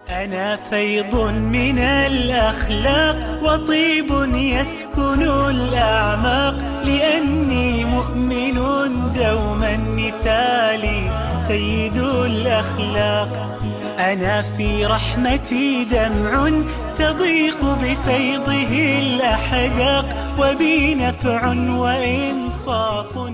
أنا فيض من الأخلاق وطيب يسكن الأعماق لأني مؤمن دوما مثالي سيد الأخلاق أنا في رحمتي دمع تضيق بفيضه الأحداق وبي نفع وإنصاف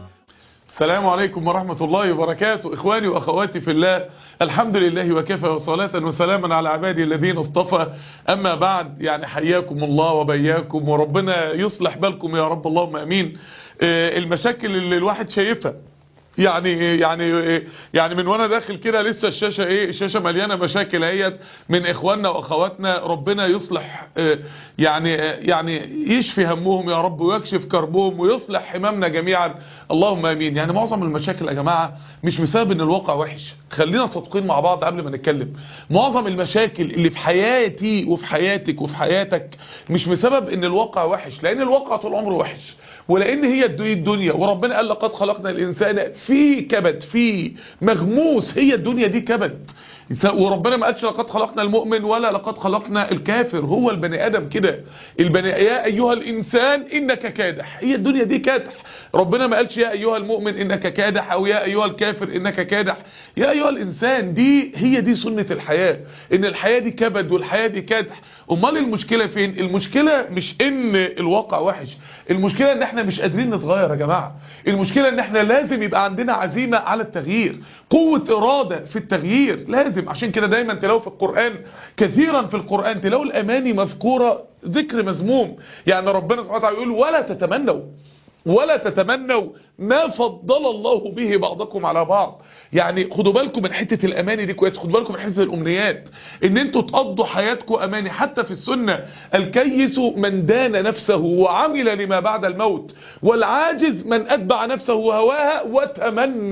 السلام عليكم ورحمة الله وبركاته إخواني وأخواتي في الله الحمد لله وكفى وصلاة وسلاما على عبادي الذين اصطفى أما بعد يعني حياكم الله وبياكم وربنا يصلح بالكم يا رب اللهم أمين المشاكل اللي الواحد شايفها يعني يعني يعني من وانا داخل كده لسه الشاشه ايه الشاشه مليانه مشاكل اهيت من اخواننا واخواتنا ربنا يصلح يعني يعني يشفي همهم يا رب ويكشف كربهم ويصلح حمامنا جميعا اللهم امين يعني معظم المشاكل يا جماعه مش بسبب ان الواقع وحش خلينا صادقين مع بعض قبل ما نتكلم معظم المشاكل اللي في حياتي وفي حياتك وفي حياتك مش بسبب ان الواقع وحش لان الواقع طول عمره وحش ولان هي الدنيا وربنا قال لقد خلقنا الانسان في كبد في مغموس هي الدنيا دي كبد وربنا ما قالش لقد خلقنا المؤمن ولا لقد خلقنا الكافر هو البني ادم كده البني يا ايها الانسان انك كادح هي الدنيا دي كادح ربنا ما قالش يا ايها المؤمن انك كادح او يا ايها الكافر انك كادح يا ايها الانسان دي هي دي سنة الحياة ان الحياة دي كبد والحياة دي كادح امال المشكلة فين المشكلة مش ان الواقع وحش المشكلة ان احنا مش قادرين نتغير يا جماعة المشكلة ان احنا لازم يبقى عندنا عزيمة على التغيير قوة ارادة في التغيير لازم عشان كده دايما تلاقوا في القرآن كثيرا في القرآن تلاقوا الاماني مذكورة ذكر مذموم يعني ربنا سبحانه وتعالى يقول ولا تتمنوا ولا تتمنوا ما فضل الله به بعضكم على بعض يعني خدوا بالكم من حتة الاماني دي كويس خدوا بالكم من حتة الامنيات ان انتوا تقضوا حياتكم اماني حتى في السنة الكيس من دان نفسه وعمل لما بعد الموت والعاجز من اتبع نفسه وهواها وتمنى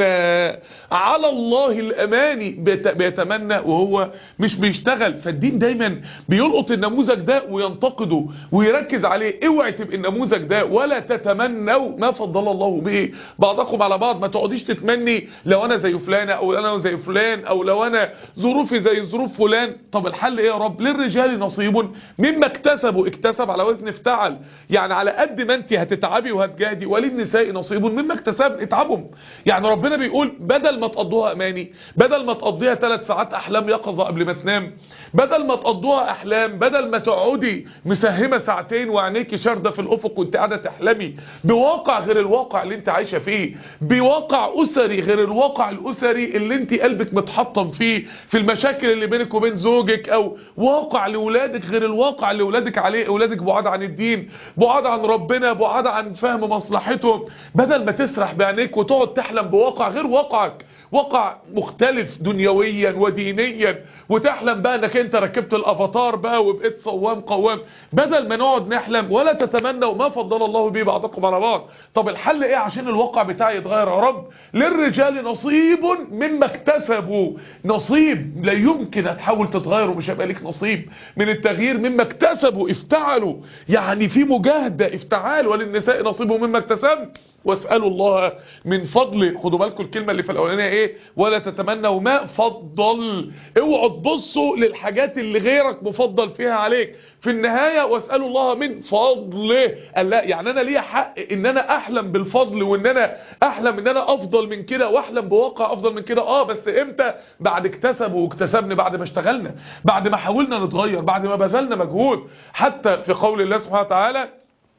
على الله الاماني بيتمنى وهو مش بيشتغل فالدين دايما بيلقط النموذج ده وينتقده ويركز عليه اوعي تبقى النموذج ده ولا تتمنوا ما فضل الله به بعضكم على بعض ما تقعديش تتمني لو انا زي فلانة او انا زي فلان او لو انا ظروفي زي ظروف فلان طب الحل ايه يا رب للرجال نصيب مما اكتسبوا اكتسب على وزن افتعل يعني على قد ما انت هتتعبي وهتجاهدي وللنساء نصيب مما اكتسب اتعبهم يعني ربنا بيقول بدل ما تقضوها اماني بدل ما تقضيها ثلاث ساعات احلام يقظة قبل ما تنام بدل ما تقضوها احلام بدل ما تقعدي مسهمة ساعتين وعينيكي شاردة في الافق وانت قاعدة تحلمي بواقع غير الواقع اللي انت عايشة فيه بواقع اسري غير الواقع الاسري اللي انت قلبك متحطم فيه في المشاكل اللي بينك وبين زوجك او واقع لولادك غير الواقع اللي ولادك عليه اولادك بعاد عن الدين بعاد عن ربنا بعاد عن فهم مصلحتهم بدل ما تسرح بعينيك وتقعد تحلم بواقع غير واقعك واقع مختلف دنيويا ودينيا وتحلم بقى انك انت ركبت الافاتار بقى وبقيت صوام قوام بدل ما نقعد نحلم ولا تتمنوا ما فضل الله به بعضكم على بعض طب الحل ايه عشان الواقع بتاعي يتغير يا رب للرجال نصيب مما اكتسبوا نصيب لا يمكن هتحاول تتغير ومش هيبقى ليك نصيب من التغيير مما اكتسبوا افتعلوا يعني في مجاهدة افتعال وللنساء نصيب مما اكتسبت واسألوا الله من فضل خدوا بالكم الكلمة اللي في الأولانية ايه ولا تتمنوا ما فضل اوعوا تبصوا للحاجات اللي غيرك مفضل فيها عليك في النهاية واسألوا الله من فضله قال لا يعني انا ليا حق ان انا احلم بالفضل وان انا احلم ان انا افضل من كده واحلم بواقع افضل من كده اه بس امتى بعد اكتسبوا واكتسبنا بعد ما اشتغلنا بعد ما حاولنا نتغير بعد ما بذلنا مجهود حتى في قول الله سبحانه وتعالى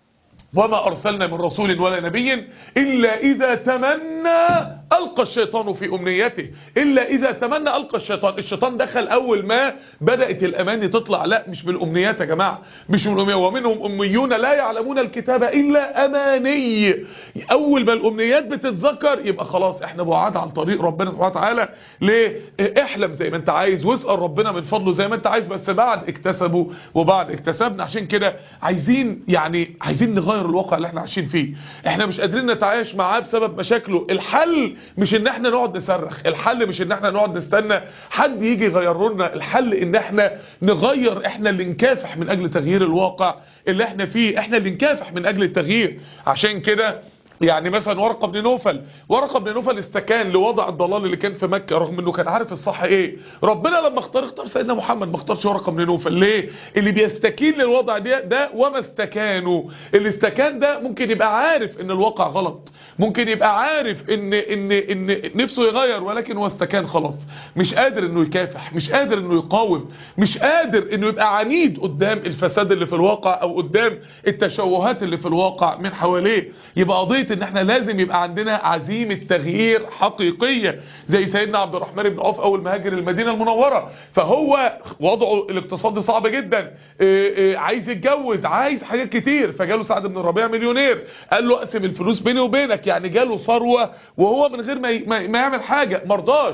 وما أرسلنا من رسول ولا نبي إلا إذا تمنى ألقى الشيطان في أمنيته إلا إذا تمنى ألقى الشيطان الشيطان دخل أول ما بدأت الأماني تطلع لا مش بالأمنيات يا جماعة مش بالأمنيات ومنهم أميون لا يعلمون الكتاب إلا أماني أول ما الأمنيات بتتذكر يبقى خلاص احنا بعاد عن طريق ربنا سبحانه وتعالى ليه احلم زي ما انت عايز واسأل ربنا من فضله زي ما انت عايز بس بعد اكتسبوا وبعد اكتسبنا عشان كده عايزين يعني عايزين نغير الواقع اللي احنا عايشين فيه احنا مش قادرين نتعايش معاه بسبب مشاكله الحل مش ان احنا نقعد نصرخ الحل مش ان احنا نقعد نستنى حد يجي يغير لنا الحل ان احنا نغير احنا اللي نكافح من اجل تغيير الواقع اللي احنا فيه احنا اللي نكافح من اجل التغيير عشان كده يعني مثلا ورقه بن نوفل ورقه بن نوفل استكان لوضع الضلال اللي كان في مكه رغم انه كان عارف الصح ايه ربنا لما اختار اختار سيدنا محمد ما اختارش ورقه بن نوفل ليه اللي بيستكين للوضع ده ده وما استكانوا اللي استكان ده ممكن يبقى عارف ان الواقع غلط ممكن يبقى عارف ان ان ان نفسه يغير ولكن هو استكان خلاص مش قادر انه يكافح مش قادر انه يقاوم مش قادر انه يبقى عنيد قدام الفساد اللي في الواقع او قدام التشوهات اللي في الواقع من حواليه يبقى قضيه ان احنا لازم يبقى عندنا عزيمه تغيير حقيقيه زي سيدنا عبد الرحمن بن عوف اول ما هاجر المدينه المنوره فهو وضعه الاقتصادي صعب جدا إيه إيه عايز يتجوز عايز حاجات كتير فجاله سعد بن الربيع مليونير قال له اقسم الفلوس بيني وبينك يعني جاله ثروه وهو من غير ما ي- ما ما يعمل حاجه مرضاش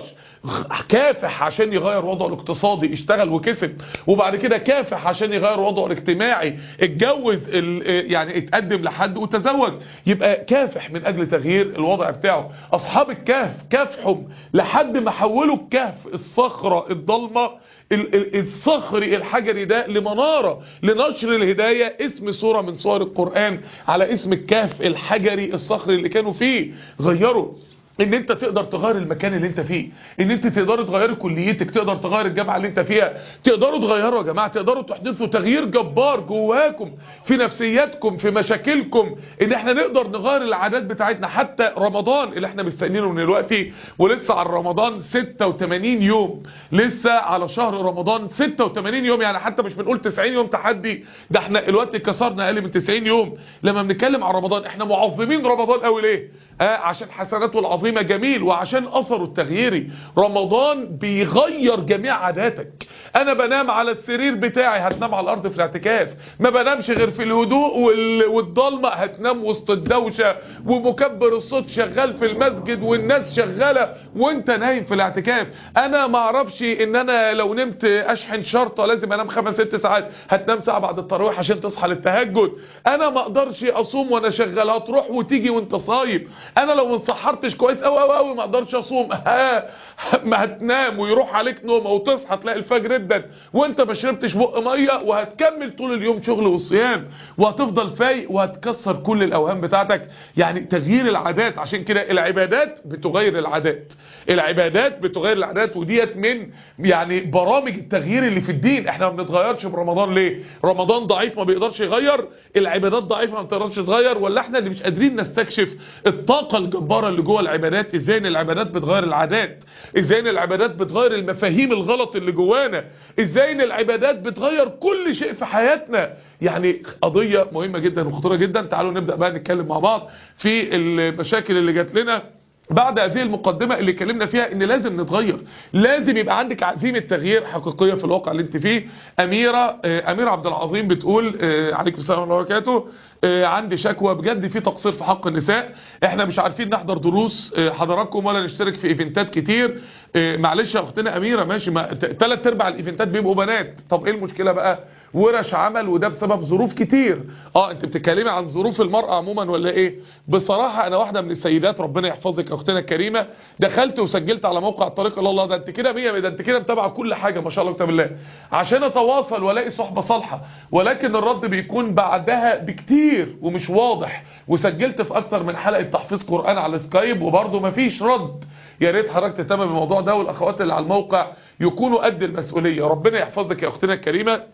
كافح عشان يغير وضعه الاقتصادي اشتغل وكسب وبعد كده كافح عشان يغير وضعه الاجتماعي اتجوز ال- يعني اتقدم لحد وتزوج يبقى كافح من اجل تغيير الوضع بتاعه اصحاب الكهف كافحهم لحد ما حولوا الكهف الصخرة الضلمة ال- ال- الصخري الحجري ده لمنارة لنشر الهداية اسم سورة من سور القرآن على اسم الكهف الحجري الصخري اللي كانوا فيه غيروا ان انت تقدر تغير المكان اللي انت فيه ان انت تقدر تغير كليتك تقدر تغير الجامعه اللي انت فيها تقدروا تغيروا يا جماعه تقدروا تحدثوا تغيير جبار جواكم في نفسياتكم في مشاكلكم ان احنا نقدر نغير العادات بتاعتنا حتى رمضان اللي احنا مستنيينه من دلوقتي ولسه على رمضان 86 يوم لسه على شهر رمضان 86 يوم يعني حتى مش بنقول 90 يوم تحدي ده احنا الوقت كسرنا اقل من 90 يوم لما بنتكلم عن رمضان احنا معظمين رمضان قوي ليه آه عشان حسناته العظيمة جميل وعشان أثره التغييري رمضان بيغير جميع عاداتك أنا بنام على السرير بتاعي هتنام على الأرض في الاعتكاف ما بنامش غير في الهدوء وال- والضلمة هتنام وسط الدوشة ومكبر الصوت شغال في المسجد والناس شغالة وانت نايم في الاعتكاف أنا ما اعرفش ان أنا لو نمت أشحن شرطة لازم أنام خمس ست ساعات هتنام ساعة بعد التراويح عشان تصحى للتهجد أنا ما اقدرش أصوم وأنا شغال هتروح وتيجي وانت صايم انا لو ما انسحرتش كويس قوي قوي قوي ما اقدرش اصوم ها ما هتنام ويروح عليك نوم وتصحى تلاقي الفجر ادن وانت ما شربتش بق ميه وهتكمل طول اليوم شغل وصيام وهتفضل فايق وهتكسر كل الاوهام بتاعتك يعني تغيير العادات عشان كده العبادات بتغير العادات العبادات بتغير العادات وديت من يعني برامج التغيير اللي في الدين احنا ما بنتغيرش برمضان ليه رمضان ضعيف ما بيقدرش يغير العبادات ضعيفه ما بتقدرش تغير ولا احنا اللي مش قادرين نستكشف الطاقه الجباره اللي جوه العبادات ازاي ان العبادات بتغير العادات ازاي ان العبادات بتغير المفاهيم الغلط اللي جوانا ازاي ان العبادات بتغير كل شيء في حياتنا يعني قضيه مهمه جدا وخطيره جدا تعالوا نبدا بقى نتكلم مع بعض في المشاكل اللي جات لنا بعد هذه المقدمة اللي اتكلمنا فيها ان لازم نتغير لازم يبقى عندك عزيمة تغيير حقيقية في الواقع اللي انت فيه اميرة آه، اميرة عبد العظيم بتقول آه، عليكم السلام ورحمة الله وبركاته آه، عندي شكوى بجد في تقصير في حق النساء احنا مش عارفين نحضر دروس آه، حضراتكم ولا نشترك في ايفنتات كتير آه، معلش يا اختنا اميرة ماشي ما ثلاث ارباع الايفنتات بيبقوا بنات طب ايه المشكلة بقى ورش عمل وده بسبب ظروف كتير اه انت بتتكلمي عن ظروف المرأة عموما ولا ايه بصراحة انا واحدة من السيدات ربنا يحفظك يا اختنا الكريمة دخلت وسجلت على موقع الطريق الى الله ده انت كده مية ده انت كده متابعة كل حاجة ما شاء الله كتاب الله عشان اتواصل والاقي صحبة صالحة ولكن الرد بيكون بعدها بكتير ومش واضح وسجلت في اكتر من حلقة تحفيظ قرآن على سكايب وبرضه مفيش رد يا ريت حضرتك تهتم بالموضوع ده والاخوات اللي على الموقع يكونوا قد المسؤولية ربنا يحفظك يا اختنا الكريمة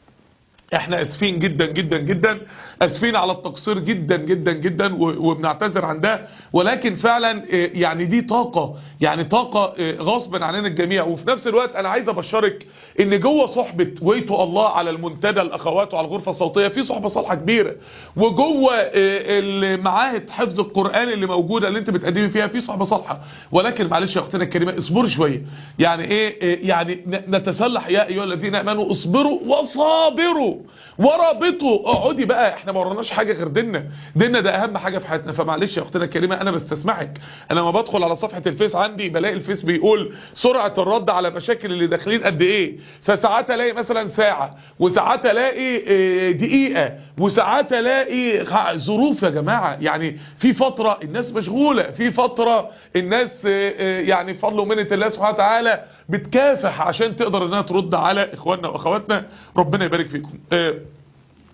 احنا اسفين جدا جدا جدا اسفين على التقصير جدا جدا جدا و- وبنعتذر عن ده ولكن فعلا اه، يعني دي طاقة يعني طاقة اه، غصبا عننا الجميع وفي نفس الوقت انا عايز ابشرك ان جوه صحبة ويتو الله على المنتدى الاخوات وعلى الغرفة الصوتية في صحبة صالحة كبيرة وجوه اه، المعاهد حفظ القرآن اللي موجودة اللي انت بتقدمي فيها في صحبة صالحة ولكن معلش يا اختنا الكريمة اصبري شوية يعني ايه اه، يعني ن- نتسلح يا ايها الذين امنوا اصبروا وصابروا ورابطوا اقعدي بقى احنا ما وراناش حاجه غير ديننا ديننا ده اهم حاجه في حياتنا فمعلش يا اختنا الكريمه انا بستسمحك انا لما بدخل على صفحه الفيس عندي بلاقي الفيس بيقول سرعه الرد على مشاكل اللي داخلين قد ايه فساعات الاقي مثلا ساعه وساعات الاقي اه، دقيقه وساعات الاقي خ- ظروف يا جماعه يعني في فتره الناس مشغوله في فتره الناس اه، اه، يعني بفضل ومنه الله سبحانه وتعالى بتكافح عشان تقدر انها ترد على اخواننا واخواتنا ربنا يبارك فيكم اه،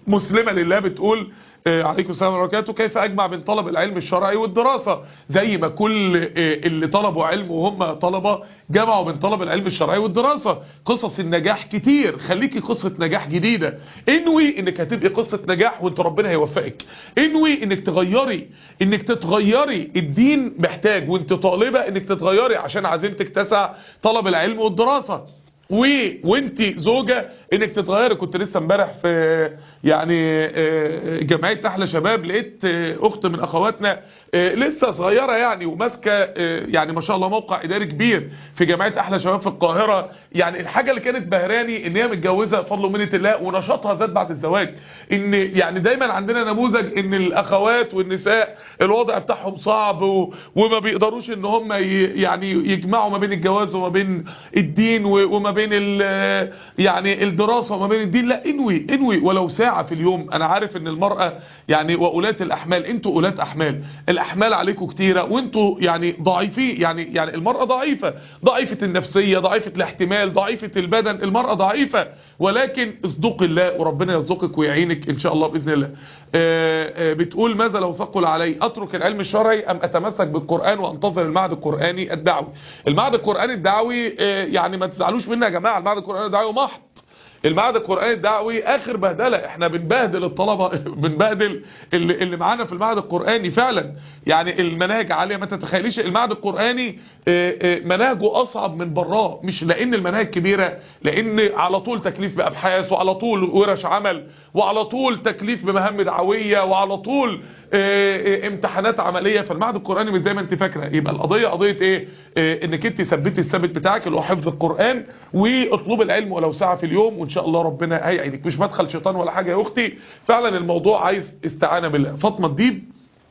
مسلمة لله بتقول آه، عليكم السلام ورحمة الله وبركاته كيف أجمع بين طلب العلم الشرعي والدراسة زي ما كل آه، اللي طلبوا علم وهم طلبة جمعوا بين طلب العلم الشرعي والدراسة قصص النجاح كتير خليكي قصة نجاح جديدة انوي انك هتبقي قصة نجاح وانت ربنا هيوفقك انوي انك تغيري انك تتغيري الدين محتاج وانت طالبة انك تتغيري عشان عزيمتك تسع طلب العلم والدراسة و وانت زوجة انك تتغيري كنت لسه امبارح في يعني آه، جمعيه احلى شباب لقيت آه، اخت من اخواتنا آه، لسه صغيره يعني وماسكه آه، يعني ما شاء الله موقع اداري كبير في جمعيه احلى شباب في القاهره يعني الحاجه اللي كانت بهراني ان هي متجوزه بفضل ومنه الله ونشاطها زاد بعد الزواج ان يعني دايما عندنا نموذج ان الاخوات والنساء الوضع بتاعهم صعب و- وما بيقدروش ان هم ي- يعني يجمعوا ما بين الجواز وما بين الدين و- وما بين ال- يعني الدراسه وما بين الدين لا انوي انوي ولو ساعه في اليوم انا عارف ان المراه يعني واولات الاحمال انتوا اولات احمال الاحمال عليكم كتيره وانتوا يعني ضعيفين يعني يعني المراه ضعيفه ضعيفه النفسيه ضعيفه الاحتمال ضعيفه البدن المراه ضعيفه ولكن اصدق الله وربنا يصدقك ويعينك ان شاء الله باذن الله آه، آه، بتقول ماذا لو ثقل علي اترك العلم الشرعي ام اتمسك بالقران وانتظر المعهد القراني الدعوي المعهد القراني الدعوي آه، يعني ما تزعلوش مني يا جماعه المعهد القراني الدعوي محط المعهد القرآني الدعوي اخر بهدله احنا بنبهدل الطلبه بنبهدل اللي, اللي معانا في المعهد القرآني فعلا يعني المناهج عاليه ما تتخيليش المعهد القرآني آه، آه، مناهجه اصعب من براه مش لان المناهج كبيره لان على طول تكليف بابحاث وعلى طول ورش عمل وعلى طول تكليف بمهام دعويه وعلى طول آه، آه، امتحانات عمليه فالمعهد القرآني مش زي ما انت فاكره يبقى القضيه قضيه ايه آه، انك انت ثبتي الثابت بتاعك اللي هو حفظ القرآن واطلب العلم ولو ساعه في اليوم وان شاء الله ربنا هيعينك مش مدخل شيطان ولا حاجه يا اختي فعلا الموضوع عايز استعانه بالله فاطمه الديب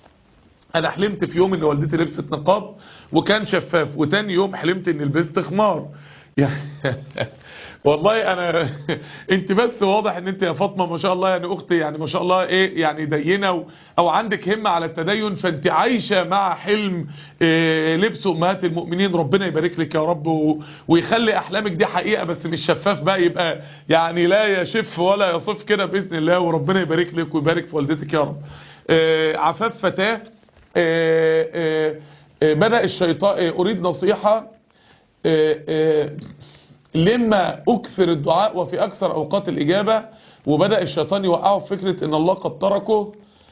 انا حلمت في يوم ان والدتي لبست نقاب وكان شفاف وتاني يوم حلمت ان لبست خمار يعني والله انا انت بس واضح ان انت يا فاطمه ما شاء الله يعني اختي يعني ما شاء الله ايه يعني دينه و... او عندك همه على التدين فانت عايشه مع حلم إيه لبس امهات المؤمنين ربنا يبارك لك يا رب و... ويخلي احلامك دي حقيقه بس مش شفاف بقى يبقى يعني لا يشف ولا يصف كده باذن الله وربنا يبارك لك ويبارك في والدتك يا رب إيه عفاف فتاه إيه إيه إيه بدأ الشيطان إيه أريد نصيحة إيه إيه لما أكثر الدعاء وفي أكثر أوقات الإجابة وبدأ الشيطان يوقعه في فكرة إن الله قد تركه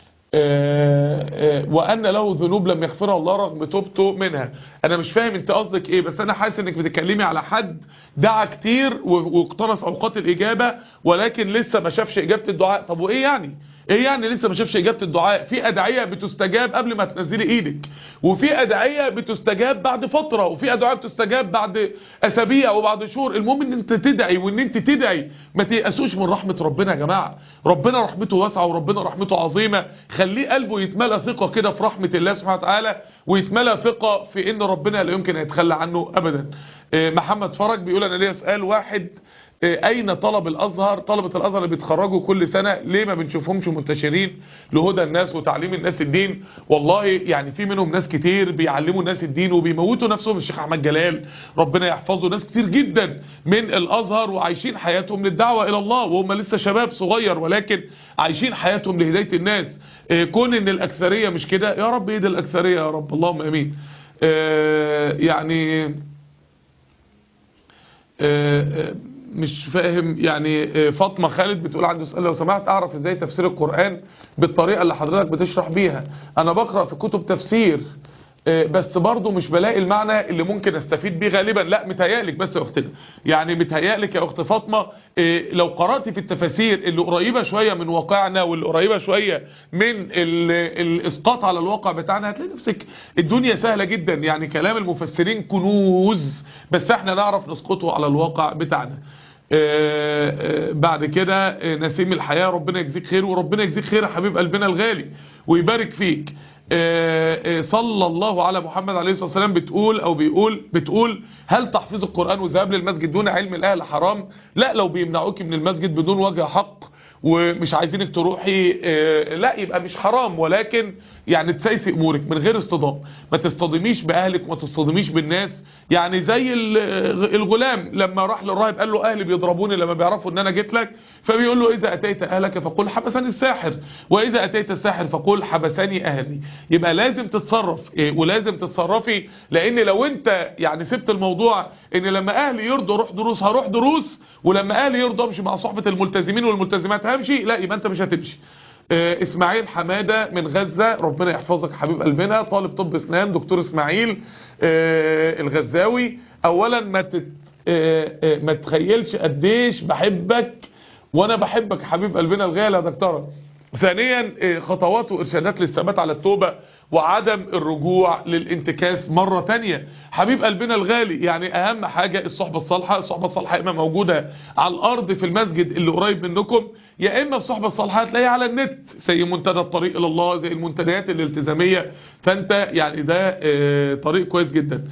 آه، آه، وأن له ذنوب لم يغفرها الله رغم توبته منها أنا مش فاهم أنت قصدك إيه بس أنا حاسس إنك بتتكلمي على حد دعا كتير و- واقتنص أوقات الإجابة ولكن لسه ما شافش إجابة الدعاء طب وإيه يعني ايه يعني لسه ما شافش اجابه الدعاء في ادعيه بتستجاب قبل ما تنزلي ايدك وفي ادعيه بتستجاب بعد فتره وفي ادعيه بتستجاب بعد اسابيع وبعد شهور المهم ان انت تدعي وان انت تدعي ما تيأسوش من رحمه ربنا يا جماعه ربنا رحمته واسعه وربنا رحمته عظيمه خليه قلبه يتملى ثقه كده في رحمه الله سبحانه وتعالى ويتملى ثقه في ان ربنا لا يمكن يتخلى عنه ابدا آه، محمد فرج بيقول انا ليا سؤال واحد اين طلب الازهر طلبة الازهر اللي بيتخرجوا كل سنة ليه ما بنشوفهمش منتشرين لهدى الناس وتعليم الناس الدين والله يعني في منهم ناس كتير بيعلموا الناس الدين وبيموتوا نفسهم الشيخ احمد جلال ربنا يحفظه ناس كتير جدا من الازهر وعايشين حياتهم للدعوة الى الله وهم لسه شباب صغير ولكن عايشين حياتهم لهداية الناس إيه، كون ان الاكثرية مش كده يا رب ايه ده الاكثرية يا رب اللهم امين آه، يعني آه، آه، مش فاهم يعني آه، فاطمة خالد بتقول عندي سؤال لو سمحت اعرف ازاي تفسير القرآن بالطريقة اللي حضرتك بتشرح بيها انا بقرأ في كتب تفسير آه، بس برضو مش بلاقي المعنى اللي ممكن استفيد بيه غالبا لا متهيألك بس يا اختنا يعني متهيألك يا اخت فاطمة آه، لو قرأت في التفاسير اللي قريبة شوية من واقعنا واللي قريبة شوية من ال- الاسقاط على الواقع بتاعنا هتلاقي نفسك الدنيا سهلة جدا يعني كلام المفسرين كنوز بس احنا نعرف نسقطه على الواقع بتاعنا آه، آه، بعد كده آه، نسيم الحياة ربنا يجزيك خير وربنا يجزيك خير يا حبيب قلبنا الغالي ويبارك فيك آه، آه، صلى الله على محمد عليه الصلاة والسلام بتقول او بيقول بتقول هل تحفيظ القرآن والذهاب للمسجد دون علم الاهل حرام لا لو بيمنعوك من المسجد بدون وجه حق ومش عايزينك تروحي آه، لا يبقى مش حرام ولكن يعني تسيسي امورك من غير اصطدام ما تصطدميش باهلك وما تصطدميش بالناس يعني زي ال- الغلام لما راح للراهب قال له اهلي بيضربوني لما بيعرفوا ان انا جيت لك فبيقول له اذا اتيت اهلك فقل حبسني الساحر واذا اتيت الساحر فقل حبسني اهلي يبقى لازم تتصرف إيه، ولازم تتصرفي لان لو انت يعني سبت الموضوع ان لما اهلي يرضوا اروح دروس هروح دروس ولما اهلي يرضوا امشي مع صحبه الملتزمين والملتزمات همشي لا يبقى انت مش هتمشي آه، اسماعيل حمادة من غزة ربنا يحفظك حبيب قلبنا طالب طب اسنان دكتور اسماعيل آه، الغزاوي اولا ما تت آه، آه، ما تخيلش قديش بحبك وانا بحبك حبيب قلبنا الغالي يا دكتوره ثانيا آه، خطوات وارشادات للثبات على التوبة وعدم الرجوع للانتكاس مرة تانية حبيب قلبنا الغالي يعني اهم حاجة الصحبة الصالحة الصحبة الصالحة اما موجودة على الارض في المسجد اللي قريب منكم يا اما الصحبة الصالحة هتلاقيها على النت زي منتدى الطريق الى الله زي المنتديات الالتزامية فانت يعني ده آه، طريق كويس جدا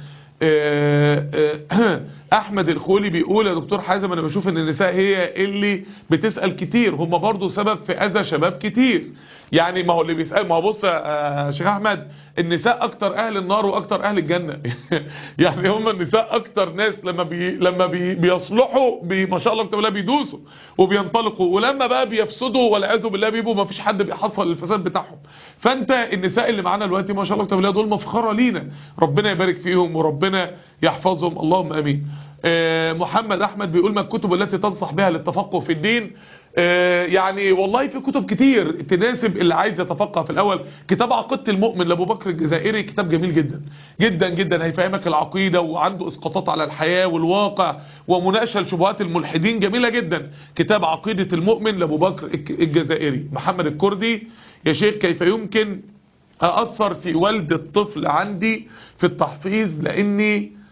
آه، آه، احمد الخولي بيقول يا دكتور حازم انا بشوف ان النساء هي اللي بتسأل كتير هم برضو سبب في اذى شباب كتير يعني ما هو اللي بيسأل ما هو بص يا شيخ احمد النساء اكتر اهل النار واكتر اهل الجنة يعني هم النساء اكتر ناس لما بي لما بي بيصلحوا بي ما شاء الله كتاب الله بيدوسوا وبينطلقوا ولما بقى بيفسدوا والعياذ بالله بيبقوا ما فيش حد بيحصل الفساد بتاعهم فانت النساء اللي معانا دلوقتي ما شاء الله كتاب الله دول مفخرة لينا ربنا يبارك فيهم وربنا يحفظهم اللهم امين آه، محمد احمد بيقول ما الكتب التي تنصح بها للتفقه في الدين آه، يعني والله في كتب كتير تناسب اللي عايز يتفقه في الاول كتاب عقيدة المؤمن لابو بكر الجزائري كتاب جميل جدا جدا جدا هيفهمك العقيدة وعنده اسقاطات على الحياة والواقع ومناقشة لشبهات الملحدين جميلة جدا كتاب عقيدة المؤمن لابو بكر الك- الجزائري محمد الكردي يا شيخ كيف يمكن أأثر في والد الطفل عندي في التحفيظ لأني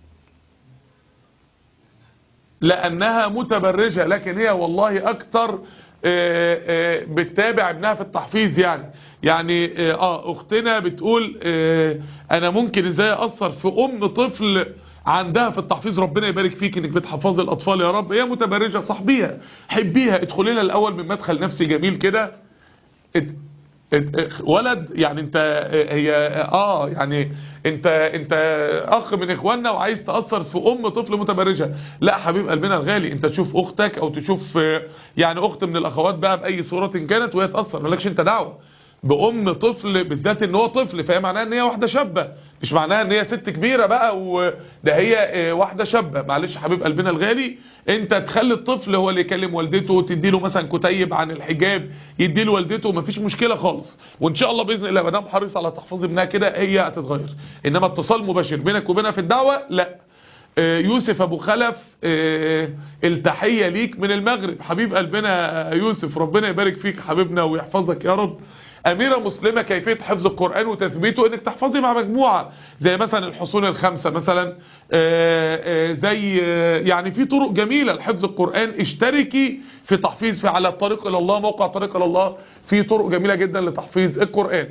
لأنها متبرجة لكن هي والله أكتر آه، آه، بتتابع ابنها في التحفيظ يعني يعني اه آه، اختنا بتقول آه، انا ممكن ازاي اثر في ام طفل عندها في التحفيظ ربنا يبارك فيك انك بتحفظي الاطفال يا رب هي متبرجة صاحبيها حبيها ادخلي لها الاول من مدخل نفسي جميل كده ات- ات- ولد يعني انت هي اه يعني انت انت اخ من اخواننا وعايز تاثر في ام طفل متبرجه لا حبيب قلبنا الغالي انت تشوف اختك او تشوف آه، يعني اخت من الاخوات بقى باي صوره كانت وهي تاثر مالكش انت دعوه بام طفل بالذات ان هو طفل فهي معناها ان هي واحده شابه مش معناها ان هي ست كبيره بقى وده هي آه، واحده شابه معلش حبيب قلبنا الغالي انت تخلي الطفل هو اللي يكلم والدته تديله مثلا كتيب عن الحجاب يديله والدته مفيش مشكله خالص وان شاء الله باذن الله ما دام حريص على تحفظ ابنها كده هي هتتغير انما اتصال مباشر بينك وبينها في الدعوه لا آه، يوسف ابو خلف آه، التحيه ليك من المغرب حبيب قلبنا يا يوسف ربنا يبارك فيك حبيبنا ويحفظك يا رب أميرة مسلمة كيفية حفظ القرآن وتثبيته انك تحفظي مع مجموعة زي مثلا الحصون الخمسة مثلا آه، آه، زي آه، يعني في طرق جميلة لحفظ القرآن اشتركي في تحفيظ في على الطريق إلى الله موقع طريق إلى الله في طرق جميلة جدا لتحفيظ القرآن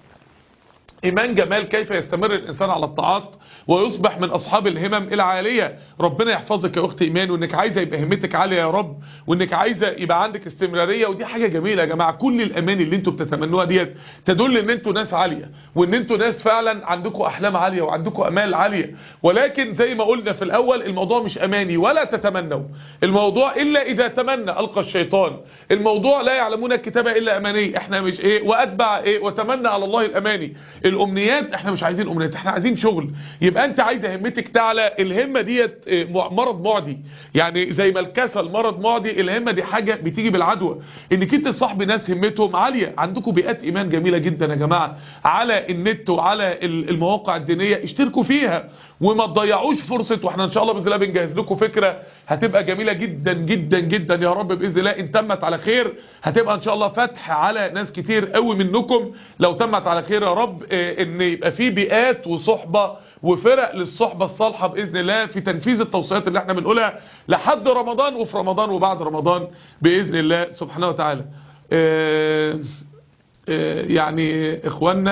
إيمان جمال كيف يستمر الإنسان على الطاعات ويصبح من أصحاب الهمم العالية ربنا يحفظك يا أخت إيمان وإنك عايزة يبقى همتك عالية يا رب وإنك عايزة يبقى عندك استمرارية ودي حاجة جميلة يا جماعة كل الأمان اللي انتوا بتتمنوها ديت تدل إن انتوا ناس عالية وإن انتوا ناس فعلا عندكم أحلام عالية وعندكم أمال عالية ولكن زي ما قلنا في الأول الموضوع مش أماني ولا تتمنوا الموضوع إلا إذا تمنى ألقى الشيطان الموضوع لا يعلمون الكتابة إلا أماني احنا مش إيه وأتبع إيه وتمنى على الله الأماني الامنيات احنا مش عايزين امنيات احنا عايزين شغل يبقى انت عايزه همتك تعلى الهمه ديت اه، مع- مرض معدي يعني زي ما الكسل مرض معدي الهمه دي حاجه بتيجي بالعدوى انك انت صاحب ناس همتهم عاليه عندكم بيئات ايمان جميله جدا يا جماعه على النت وعلى ال- المواقع الدينيه اشتركوا فيها وما تضيعوش فرصه واحنا ان شاء الله باذن الله بنجهز لكم فكره هتبقى جميله جدا جدا جدا يا رب باذن الله ان تمت على خير هتبقى ان شاء الله فتح على ناس كتير قوي منكم لو تمت على خير يا رب اه، ان يبقى في بيئات وصحبه وفرق للصحبه الصالحه باذن الله في تنفيذ التوصيات اللي احنا بنقولها لحد رمضان وفي رمضان وبعد رمضان باذن الله سبحانه وتعالى اه، اه، يعني اخواننا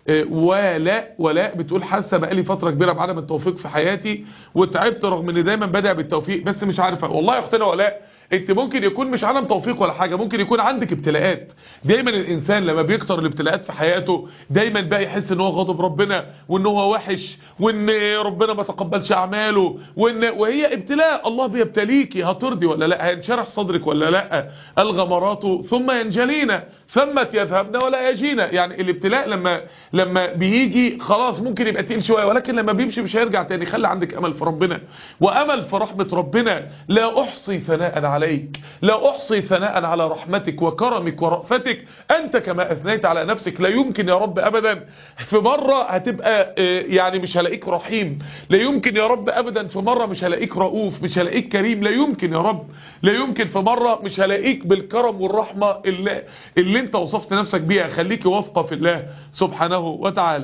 آه، ولاء ولاء بتقول حاسه بقالي فتره كبيره بعدم التوفيق في حياتي وتعبت رغم اني دايما بادئ بالتوفيق بس مش عارفه والله يا اختنا ولاء انت ممكن يكون مش عدم توفيق ولا حاجه ممكن يكون عندك ابتلاءات دايما الانسان لما بيكتر الابتلاءات في حياته دايما بقى يحس ان هو غاضب ربنا وان هو وحش وان ربنا ما تقبلش اعماله وان وهي ابتلاء الله بيبتليكي هترضي ولا لا هينشرح صدرك ولا لا الغمرات ثم ينجلين ثمت يذهبن ولا يجينا يعني الابتلاء لما لما بيجي خلاص ممكن يبقى تقيل شويه ولكن لما بيمشي مش هيرجع تاني خلي عندك امل في ربنا وامل في رحمه ربنا لا احصي ثناء عليك لا احصي ثناء على رحمتك وكرمك ورأفتك انت كما اثنيت على نفسك لا يمكن يا رب ابدا في مره هتبقى آه، يعني مش هلاقيك رحيم لا يمكن يا رب ابدا في مره مش هلاقيك رؤوف مش هلاقيك كريم لا يمكن يا رب لا يمكن في مره مش هلاقيك بالكرم والرحمه اللي اللي انت وصفت نفسك بيها خليكي واثقه في الله سبحانه وتعالى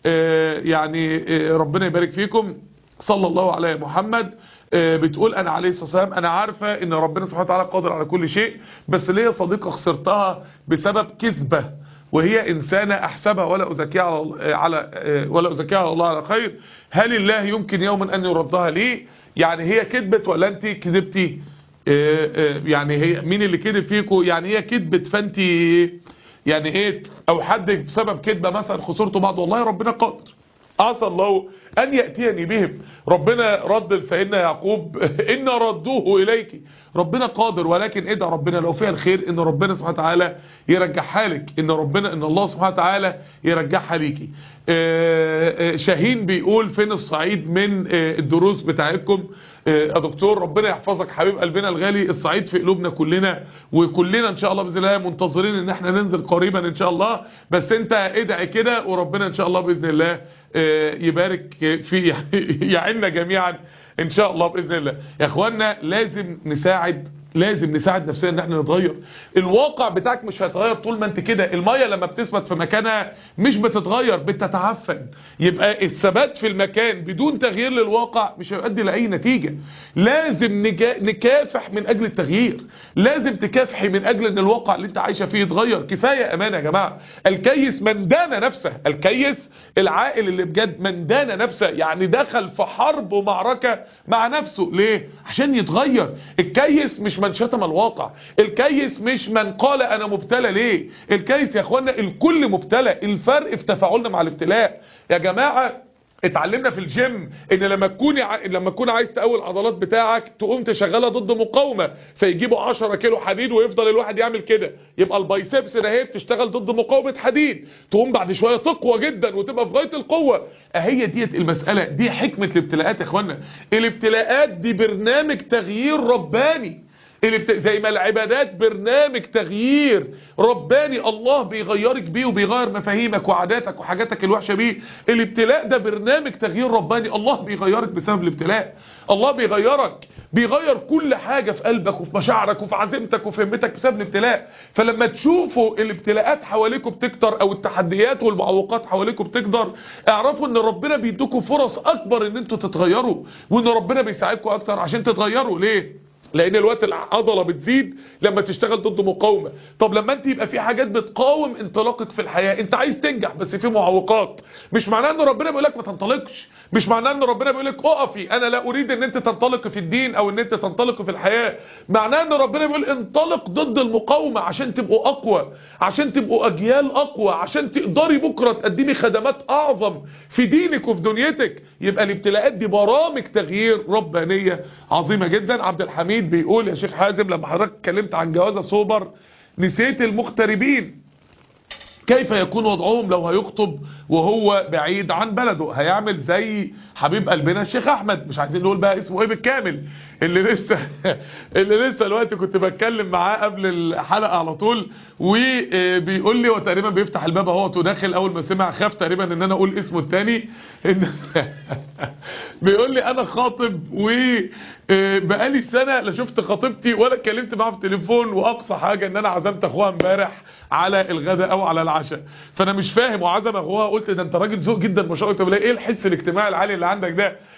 آه، يعني آه، ربنا يبارك فيكم صلى الله على محمد آه، بتقول انا عليه الصلاه والسلام انا عارفه ان ربنا سبحانه وتعالى قادر على كل شيء بس ليا صديقه خسرتها بسبب كذبه وهي انسانه احسبها ولا ازكيها على على آه، ولا ازكيها على الله على خير هل الله يمكن يوما ان يردها ليه يعني هي كذبت ولا انت كذبتي آه، آه، يعني هي مين اللي كذب فيكم يعني هي كذبت فانت يعني ايه او حد بسبب كذبه مثلا خسرتوا بعض والله ربنا قادر عسى الله ان ياتيني بهم ربنا رد لسيدنا يعقوب ان ردوه اليك ربنا قادر ولكن ادعى ربنا لو فيها الخير ان ربنا سبحانه وتعالى يرجعها لك ان ربنا ان الله سبحانه وتعالى يرجعها ليكي آه، آه، شاهين بيقول فين الصعيد من آه، الدروس بتاعتكم آه، يا دكتور ربنا يحفظك حبيب قلبنا الغالي الصعيد في قلوبنا كلنا وكلنا ان شاء الله باذن الله منتظرين ان احنا ننزل قريبا ان شاء الله بس انت ادعي كده وربنا ان شاء الله باذن الله آه، يبارك في يعيننا جميعا ان شاء الله باذن الله يا اخوانا لازم نساعد لازم نساعد نفسنا ان احنا نتغير الواقع بتاعك مش هيتغير طول ما انت كده الميه لما بتثبت في مكانها مش بتتغير بتتعفن يبقى الثبات في المكان بدون تغيير للواقع مش هيؤدي لاي نتيجه لازم نجا... نكافح من اجل التغيير لازم تكافحي من اجل ان الواقع اللي انت عايشه فيه يتغير كفايه امانه يا جماعه الكيس من دان نفسه الكيس العاقل اللي بجد من دان نفسه يعني دخل في حرب ومعركه مع نفسه ليه عشان يتغير الكيس مش من شتم الواقع الكيس مش من قال انا مبتلى ليه الكيس يا اخوانا الكل مبتلى الفرق في تفاعلنا مع الابتلاء يا جماعه اتعلمنا في الجيم ان لما تكون ع... لما تكون عايز تقوي العضلات بتاعك تقوم تشغلها ضد مقاومه فيجيبوا 10 كيلو حديد ويفضل الواحد يعمل كده يبقى البايسبس ده هي بتشتغل ضد مقاومه حديد تقوم بعد شويه تقوى جدا وتبقى في غايه القوه اهي ديت المساله دي حكمه الابتلاءات يا اخوانا الابتلاءات دي برنامج تغيير رباني الابت... زي ما العبادات برنامج تغيير رباني الله بيغيرك بيه وبيغير مفاهيمك وعاداتك وحاجاتك الوحشة بيه الابتلاء ده برنامج تغيير رباني الله بيغيرك بسبب الابتلاء الله بيغيرك بيغير كل حاجة في قلبك وفي مشاعرك وفي عزيمتك وفي همتك بسبب الابتلاء فلما تشوفوا الابتلاءات حواليكم بتكتر او التحديات والمعوقات حواليكم بتكتر اعرفوا ان ربنا بيدوكم فرص اكبر ان انتوا تتغيروا وان ربنا بيساعدكم اكتر عشان تتغيروا ليه لان الوقت العضله بتزيد لما تشتغل ضد مقاومه طب لما انت يبقى في حاجات بتقاوم انطلاقك في الحياه انت عايز تنجح بس في معوقات مش معناه ان ربنا بيقول لك ما تنطلقش مش معناه ان ربنا بيقول لك اقفي انا لا اريد ان انت تنطلق في الدين او ان انت تنطلق في الحياه معناه ان ربنا بيقول انطلق ضد المقاومه عشان تبقوا اقوى عشان تبقوا اجيال اقوى عشان تقدري بكره تقدمي خدمات اعظم في دينك وفي دنيتك يبقى الابتلاءات دي برامج تغيير ربانيه عظيمه جدا عبد الحميد حميد بيقول يا شيخ حازم لما حضرتك اتكلمت عن جوازة سوبر نسيت المغتربين كيف يكون وضعهم لو هيخطب وهو بعيد عن بلده هيعمل زي حبيب قلبنا الشيخ احمد مش عايزين نقول بقى اسمه ايه بالكامل اللي لسه اللي لسه الوقت كنت بتكلم معاه قبل الحلقه على طول وبيقول لي هو تقريبا بيفتح الباب اهوت وداخل اول ما سمع خاف تقريبا ان انا اقول اسمه الثاني إن بيقول لي انا خاطب و بقالي سنه لا شفت خطيبتي ولا اتكلمت معاها في التليفون واقصى حاجه ان انا عزمت اخوها امبارح على الغداء او على العشاء فانا مش فاهم وعزم اخوها قلت ده انت راجل ذوق جدا ما شاء الله طب ايه الحس الاجتماعي العالي اللي عندك ده